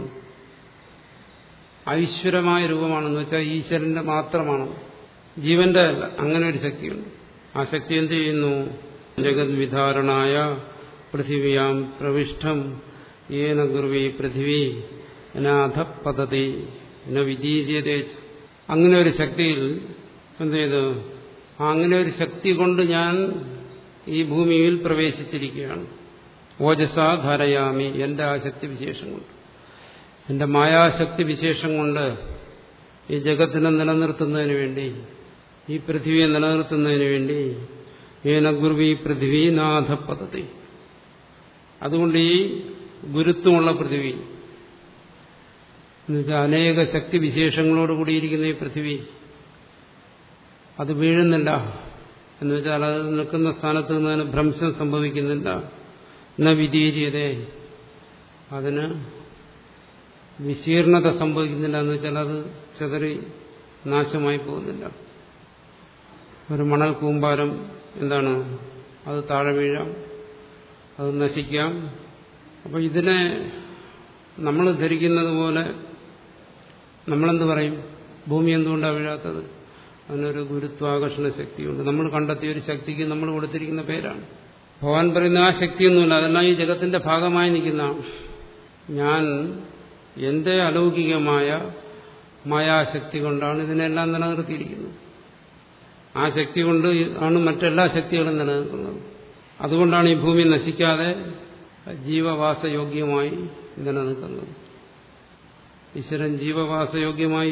ഐശ്വരമായ രൂപമാണെന്ന് വെച്ചാൽ ഈശ്വരന്റെ മാത്രമാണ് ജീവന്റെ അല്ല അങ്ങനെ ഒരു ശക്തിയുണ്ട് ആ ശക്തി എന്ത് ചെയ്യുന്നു ജഗത് വിധാരണായ പൃഥിവിയാം പ്രവിഷ്ടം ഏന ഗുരുവി പൃഥിവി അനാഥ പദ്ധതി എന്ന വിധീയതേ അങ്ങനെ ഒരു ശക്തിയിൽ എന്ത് ചെയ്തു അങ്ങനെ ഒരു ശക്തി കൊണ്ട് ഞാൻ ഈ ഭൂമിയിൽ പ്രവേശിച്ചിരിക്കുകയാണ് ഓജസ ധാരയാമി എന്റെ ആ ശക്തി വിശേഷം കൊണ്ട് എന്റെ മായാശക്തി വിശേഷം കൊണ്ട് ഈ ജഗത്തിനെ നിലനിർത്തുന്നതിന് വേണ്ടി ഈ പൃഥ്വിയെ നിലനിർത്തുന്നതിന് വേണ്ടി ഏനഗുർവി പൃഥ്വി നാഥ പദ്ധതി അതുകൊണ്ട് ഈ ഗുരുത്വമുള്ള പൃഥ്വി എന്നുവെച്ചാൽ അനേക ശക്തി വിശേഷങ്ങളോട് കൂടിയിരിക്കുന്ന ഈ പൃഥ്വി അത് വീഴുന്നില്ല എന്ന് വെച്ചാൽ അത് നിൽക്കുന്ന സ്ഥാനത്ത് നിന്ന് അതിന് ഭ്രംശം സംഭവിക്കുന്നില്ല എന്ന വിധീര്യതേ അതിന് വിശീർണത സംഭവിക്കുന്നില്ല എന്ന് വെച്ചാൽ അത് ചെതറി നാശമായി പോകുന്നില്ല ഒരു മണൽ കൂമ്പാരം എന്താണ് അത് താഴെ വീഴാം അത് നശിക്കാം അപ്പോൾ ഇതിനെ നമ്മൾ ധരിക്കുന്നത് പോലെ നമ്മളെന്ത് പറയും ഭൂമി എന്തുകൊണ്ടാണ് വീഴാത്തത് അതിനൊരു ഗുരുത്വാകർഷണ ശക്തിയുണ്ട് നമ്മൾ കണ്ടെത്തിയ ഒരു ശക്തിക്ക് നമ്മൾ കൊടുത്തിരിക്കുന്ന പേരാണ് ഭഗവാൻ പറയുന്ന ആ ശക്തിയൊന്നുമില്ല അതെല്ലാം ഈ ജഗത്തിന്റെ ഭാഗമായി നിൽക്കുന്നതാണ് ഞാൻ എന്റെ അലൗകികമായ മായാശക്തി കൊണ്ടാണ് ഇതിനെല്ലാം നിലനിർത്തിയിരിക്കുന്നത് ആ ശക്തി കൊണ്ട് ആണ് മറ്റെല്ലാ ശക്തികളും നിലനിൽക്കുന്നത് അതുകൊണ്ടാണ് ഈ ഭൂമി നശിക്കാതെ ജീവവാസയോഗ്യമായി നിലനിൽക്കുന്നത് ഈശ്വരൻ ജീവവാസയോഗ്യമായി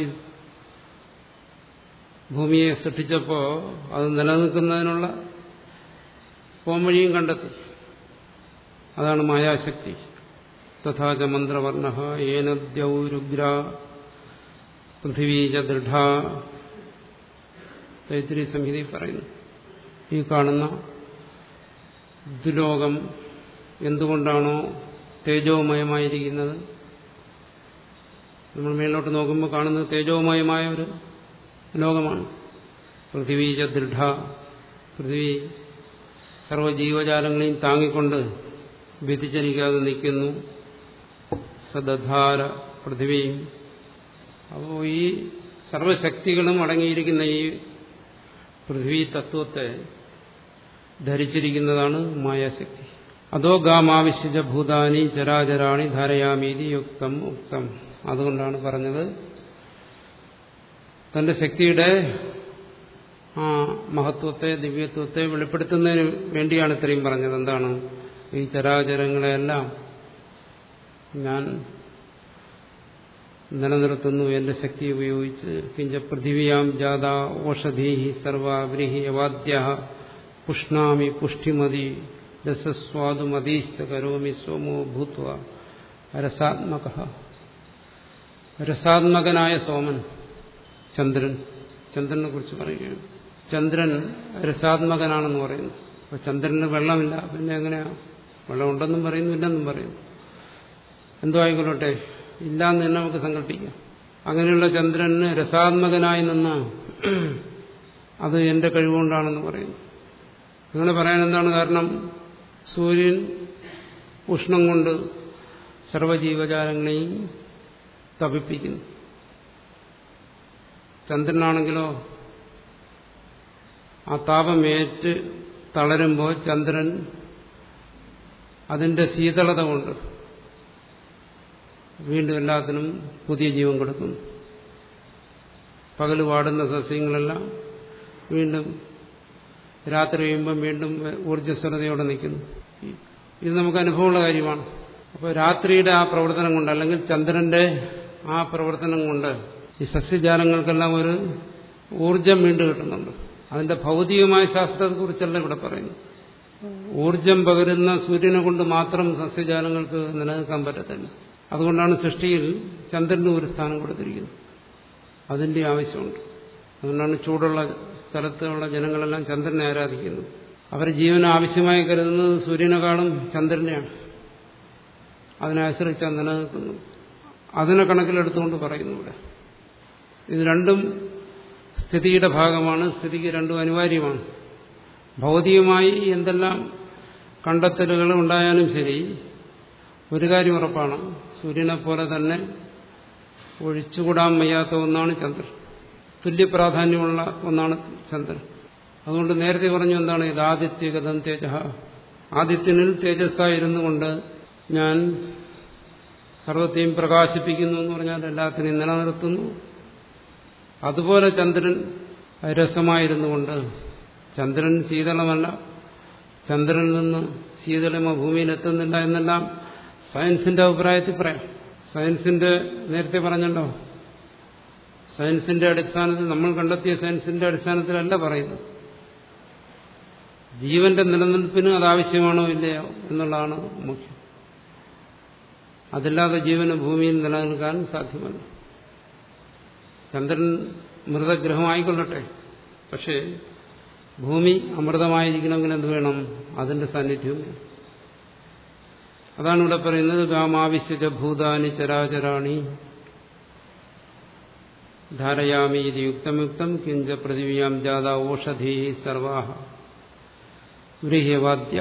ഭൂമിയെ സൃഷ്ടിച്ചപ്പോൾ അത് നിലനിൽക്കുന്നതിനുള്ള പോംവഴിയും കണ്ടെത്തി അതാണ് മായാശക്തി തഥാച മന്ത്രവർണ്ണ ഏനദ്യൗരുഗ്ര പൃഥിവീച ദൃഢ തൈത്തിരി സംഹിതി പറയുന്നു ഈ കാണുന്ന ദുലോകം എന്തുകൊണ്ടാണോ തേജോമയമായിരിക്കുന്നത് നമ്മൾ മേലോട്ട് നോക്കുമ്പോൾ കാണുന്നത് തേജോമയമായ ഒരു ലോകമാണ് പൃഥിവീച ദൃഢ പൃഥിവി സർവ്വജീവജാലങ്ങളെയും താങ്ങിക്കൊണ്ട് വ്യതിചലിക്കാതെ നിൽക്കുന്നു സദധാര പൃഥിവിയും അപ്പോൾ ഈ സർവശക്തികളും അടങ്ങിയിരിക്കുന്ന ഈ പൃഥ്വി തത്വത്തെ ധരിച്ചിരിക്കുന്നതാണ് മായാശക്തി അതോ ഗാമാവിശ്യജ ഭൂതാനി ചരാചരാണി ധാരയാമീതി യുക്തം ഉക്തം അതുകൊണ്ടാണ് പറഞ്ഞത് തന്റെ ശക്തിയുടെ ആ മഹത്വത്തെ ദിവ്യത്വത്തെ വെളിപ്പെടുത്തുന്നതിന് വേണ്ടിയാണ് ഇത്രയും പറഞ്ഞത് എന്താണ് ഈ ചരാചരങ്ങളെല്ലാം ഞാൻ നിലനിർത്തുന്നു എന്റെ ശക്തി ഉപയോഗിച്ച് കിഞ്ച പൃഥിവിയാം ജാത ഓഷധീ സർവാവ്രീഹി അവാദ്യ പുഷ്ണാമി പുഷ്ടിമതി രസസ്വാദുമതീശ്ച കരോമി സോമോ ഭൂത്വ രസാത്മക രസാത്മകനായ സോമൻ ചന്ദ്രൻ ചന്ദ്രനെ കുറിച്ച് പറയുകയാണ് ചന്ദ്രൻ രസാത്മകനാണെന്ന് പറയുന്നു അപ്പൊ ചന്ദ്രന് വെള്ളമില്ല പിന്നെ എങ്ങനെയാ വെള്ളമുണ്ടെന്നും പറയുന്നു ഇല്ലെന്നും പറയുന്നു എന്തോ ആയിക്കൊള്ളട്ടെ ഇല്ലാന്ന് തന്നെ നമുക്ക് സങ്കല്പിക്കാം അങ്ങനെയുള്ള ചന്ദ്രന് രസാത്മകനായി നിന്ന് അത് എന്റെ കഴിവുകൊണ്ടാണെന്ന് പറയുന്നു അങ്ങനെ പറയാൻ എന്താണ് കാരണം സൂര്യൻ ഉഷ്ണം കൊണ്ട് സർവജീവജാലങ്ങളെയും തപിപ്പിക്കുന്നു ചന്ദ്രനാണെങ്കിലോ ആ താപമേറ്റ് തളരുമ്പോൾ ചന്ദ്രൻ അതിന്റെ ശീതളത കൊണ്ട് വീണ്ടും എല്ലാത്തിനും പുതിയ ജീവൻ കൊടുക്കുന്നു പകല് പാടുന്ന സസ്യങ്ങളെല്ലാം വീണ്ടും രാത്രി കഴിയുമ്പം വീണ്ടും ഊർജ്ജസ്വലതയോടെ നിൽക്കുന്നു ഇത് നമുക്ക് അനുഭവമുള്ള കാര്യമാണ് അപ്പോൾ രാത്രിയുടെ ആ പ്രവർത്തനം കൊണ്ട് അല്ലെങ്കിൽ ചന്ദ്രന്റെ ആ പ്രവർത്തനം കൊണ്ട് ഈ സസ്യജാലങ്ങൾക്കെല്ലാം ഒരു ഊർജം വീണ്ടും കിട്ടുന്നുണ്ട് അതിന്റെ ഭൗതികമായ ശാസ്ത്രത്തെക്കുറിച്ചല്ല ഇവിടെ പറയുന്നു ഊർജം പകരുന്ന സൂര്യനെ കൊണ്ട് മാത്രം സസ്യജാലങ്ങൾക്ക് നിലനിൽക്കാൻ പറ്റത്തില്ല അതുകൊണ്ടാണ് സൃഷ്ടിയിൽ ചന്ദ്രന് ഒരു സ്ഥാനം കൊടുത്തിരിക്കുന്നത് അതിന്റെ ആവശ്യമുണ്ട് അതുകൊണ്ടാണ് ചൂടുള്ള സ്ഥലത്തുള്ള ജനങ്ങളെല്ലാം ചന്ദ്രനെ ആരാധിക്കുന്നത് അവർ ജീവന് ആവശ്യമായി കരുതുന്നത് സൂര്യനെക്കാളും ചന്ദ്രനെയാണ് അതിനെ ആശ്രയിച്ചാണ് നിലനിൽക്കുന്നത് അതിനെ കണക്കിലെടുത്തുകൊണ്ട് പറയുന്നു ഇവിടെ ഇത് രണ്ടും സ്ഥിതിയുടെ ഭാഗമാണ് സ്ഥിതിക്ക് രണ്ടും അനിവാര്യമാണ് ഭൗതികമായി എന്തെല്ലാം കണ്ടെത്തലുകൾ ഉണ്ടായാലും ശരി ഒരു കാര്യം ഉറപ്പാണ് സൂര്യനെ പോലെ തന്നെ ഒഴിച്ചുകൂടാൻ വയ്യാത്ത ഒന്നാണ് ചന്ദ്രൻ തുല്യ പ്രാധാന്യമുള്ള ഒന്നാണ് ചന്ദ്രൻ അതുകൊണ്ട് നേരത്തെ പറഞ്ഞു എന്താണ് ഇത് ആദിത്യഗതം തേജ ആദിത്യനിൽ തേജസ്സായിരുന്നു കൊണ്ട് ഞാൻ സർവത്തെയും പ്രകാശിപ്പിക്കുന്നു എന്ന് പറഞ്ഞാൽ എല്ലാത്തിനെയും നിലനിർത്തുന്നു അതുപോലെ ചന്ദ്രൻ രസമായിരുന്നു കൊണ്ട് ചന്ദ്രൻ ശീതളമല്ല ചന്ദ്രനിൽ നിന്ന് ശീതളമ ഭൂമിയിൽ എത്തുന്നില്ല എന്നെല്ലാം സയൻസിന്റെ അഭിപ്രായത്തിൽ പറയാം സയൻസിന്റെ നേരത്തെ പറഞ്ഞല്ലോ സയൻസിന്റെ അടിസ്ഥാനത്തിൽ നമ്മൾ കണ്ടെത്തിയ സയൻസിന്റെ അടിസ്ഥാനത്തിലല്ല പറയുന്നത് ജീവന്റെ നിലനിൽപ്പിന് അത് ആവശ്യമാണോ ഇല്ലയോ എന്നുള്ളതാണ് മുഖ്യം അതില്ലാതെ ജീവന് ഭൂമിയിൽ നിലനിൽക്കാൻ സാധ്യമല്ല ചന്ദ്രൻ മൃതഗ്രഹമായിക്കൊള്ളട്ടെ പക്ഷേ ഭൂമി അമൃതമായിരിക്കണമെങ്കിൽ എന്ത് വേണം അതിന്റെ സാന്നിധ്യവും വേണം അതാണ് ഇവിടെ പറയുന്നത് ഗാമാവിശ്യജ ഭൂതാനി ചരാചരാണി ധാരയാമി ഇത് യുക്തമുക്തം കിഞ്ച പൃഥിവ്യാം ജാത ഓഷധി സർവാഹ വ്രീഹ്യവാദ്യ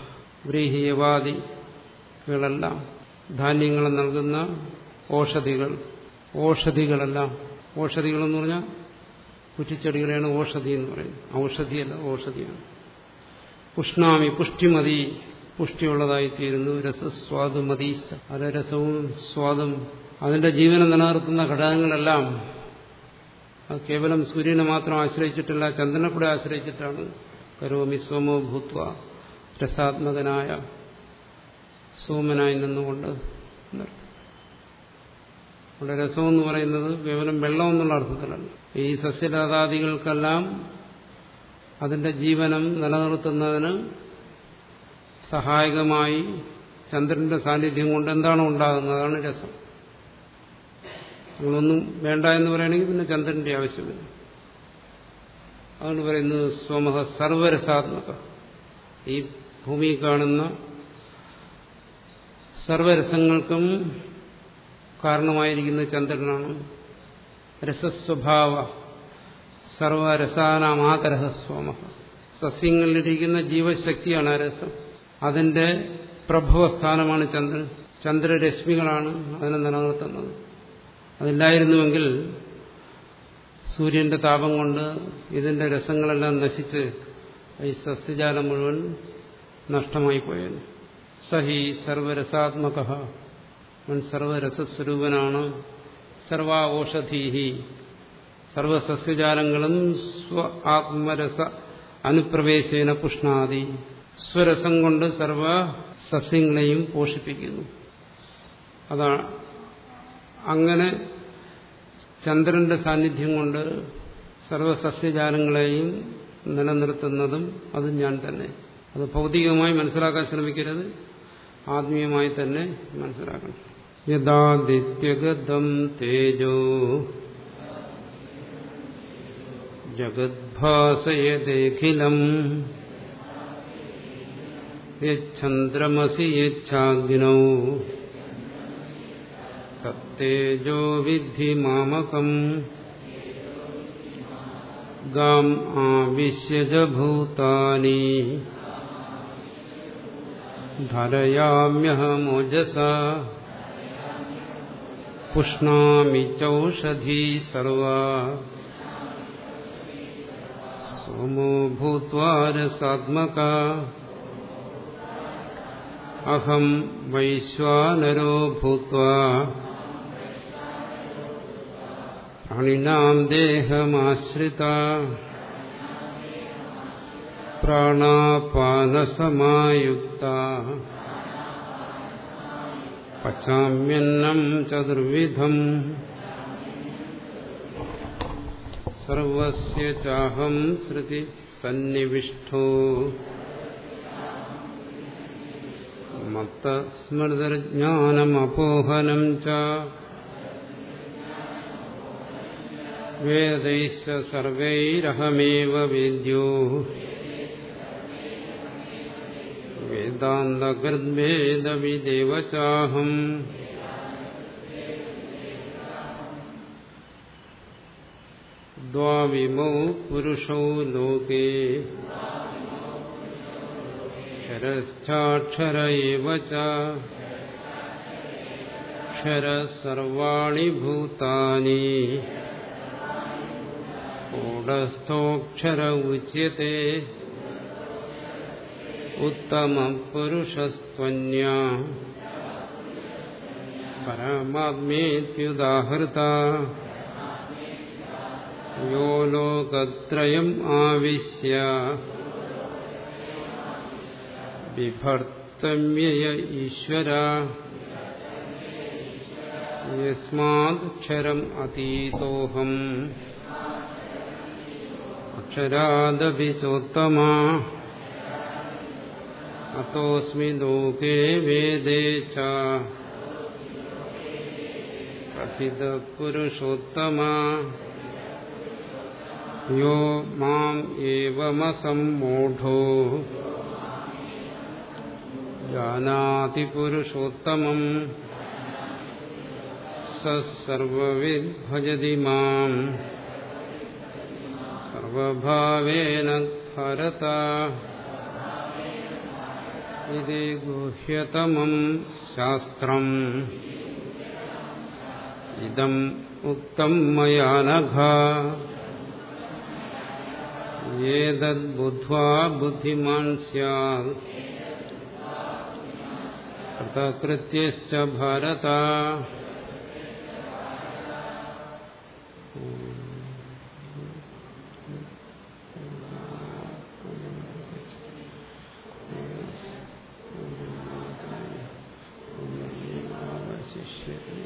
വ്രീഹ്യവാദികളെല്ലാം ധാന്യങ്ങൾ നൽകുന്ന ഓഷധികൾ ഓഷധികളെല്ലാം ഓഷധികൾ എന്ന് പറഞ്ഞാൽ കുറ്റിച്ചെടികളെയാണ് ഓഷധി എന്ന് പറയുന്നത് ഔഷധിയല്ല ഓഷധിയാണ് പുഷ്ണാമി പുഷ്ടിമതി പുഷ്ടിയുള്ളതായിത്തീരുന്നു രസസ്വാദുമതി അത് രസവും സ്വാദും അതിന്റെ ജീവനെ നിലനിർത്തുന്ന ഘടകങ്ങളെല്ലാം അത് കേവലം സൂര്യനെ മാത്രം ആശ്രയിച്ചിട്ടില്ല ചന്ദ്രനെ കൂടെ ആശ്രയിച്ചിട്ടാണ് കരോമി സോമോ ഭൂത്വ രസാത്മകനായ സോമനായി നിന്നുകൊണ്ട് ഇവിടെ രസം എന്ന് പറയുന്നത് കേവലം വെള്ളം എന്നുള്ള അർത്ഥത്തിലല്ല ഈ സസ്യലതാദികൾക്കെല്ലാം അതിന്റെ ജീവനം നിലനിർത്തുന്നതിന് സഹായകമായി ചന്ദ്രന്റെ സാന്നിധ്യം കൊണ്ട് എന്താണ് ഉണ്ടാകുന്നത് അതാണ് രസം നിങ്ങളൊന്നും വേണ്ട എന്ന് പറയുകയാണെങ്കിൽ പിന്നെ ചന്ദ്രന്റെ ആവശ്യമില്ല അതുകൊണ്ട് പറയുന്നത് സ്വമഹ സർവരസാത്മക ഈ ഭൂമി കാണുന്ന സർവരസങ്ങൾക്കും കാരണമായിരിക്കുന്ന ചന്ദ്രനാണ് രസസ്വഭാവ സർവരസാനാമാകരഹ സ്വമഹ സസ്യങ്ങളിലിരിക്കുന്ന ജീവശക്തിയാണ് ആ രസം അതിന്റെ പ്രഭവസ്ഥാനമാണ് ചന്ദ്രൻ ചന്ദ്രരശ്മികളാണ് അതിനെ നിലനിർത്തുന്നത് അതില്ലായിരുന്നുവെങ്കിൽ സൂര്യന്റെ താപം കൊണ്ട് ഇതിന്റെ രസങ്ങളെല്ലാം നശിച്ച് ഈ സസ്യജാലം മുഴുവൻ നഷ്ടമായി പോയത് സഹി സർവരസാത്മക അവൻ സർവരസസ്വരൂപനാണ് സർവ ഓഷധീഹി സർവസസ്യജാലങ്ങളും സ്വ ആത്മരസ അനുപ്രവേശേന പുഷ്ണാദി സ്വരസം കൊണ്ട് സർവ സസ്യങ്ങളെയും പോഷിപ്പിക്കുന്നു അതാണ് അങ്ങനെ ചന്ദ്രന്റെ സാന്നിധ്യം കൊണ്ട് സർവസസ്യജാലങ്ങളെയും നിലനിർത്തുന്നതും അത് ഞാൻ തന്നെ അത് ഭൗതികമായി മനസ്സിലാക്കാൻ ശ്രമിക്കരുത് ആത്മീയമായി തന്നെ മനസ്സിലാക്കണം യഥാദിത്യഗതം തേജോ ജഗദ്ഭാസയദേഖിലം യന്ദ്രമസി യച്ഛാഗ്നൗ തത്തേജോ വിദ്ധി മാമകം ഗാം ആവിശ്യജ ഭൂതാനി ധരയാമ്യഹമോജസ പുഷ്ണാമി ചൗഷധീ സർവ സോമോ ഭൂത്വാ രസാത്മക അഹം വൈശ്വാനരോ ഭൂത്വാ പ്രാണിനാം ദേഹമാശ്രിത പ്രാണാപാനസമായുക്ത പച്ചാമ്യന്നം ചതുർവിധം സർവസ്യ ചാഹം ശ്രുതി സന്നിവിഷ്ടോ മത്തസ്മൃതിജ്ഞാനമപോഹനം ച വേദൈശ്ച സർവൈരഹമേവ വേദ്യോ വേദാന്തകൃദ്വേദവിദേവ ചാഹം ദ്വാവിമൗ പുരുഷൗ ലോകേ क्षरश्चाक्षर एव च क्षर सर्वाणि भूतानि कूढस्थोऽक्षर उच्यते उत्तमपुरुषस्त्वन्या परमात्मेत्युदाहृता यो लोकत्रयम् आविश्य बिभर्तम्यय ईश्वर यस्मादक्षरम् अतीतोऽहम् अक्षरादपि चोत्तमा अतोऽस्मि लोके वेदे च कथितपुरुषोत्तमा यो माम् एवमसम्मूढो जानाति पुरुषोत्तमम् स सर्वविद्भजति माम् सर्वभावेन भरत इति गुह्यतमम् शास्त्रम् इदम् उक्तम् मया नघ एतद्बुद्ध्वा बुद्धिमान् स्यात् कृतकृत्यश्च भारत शिष्य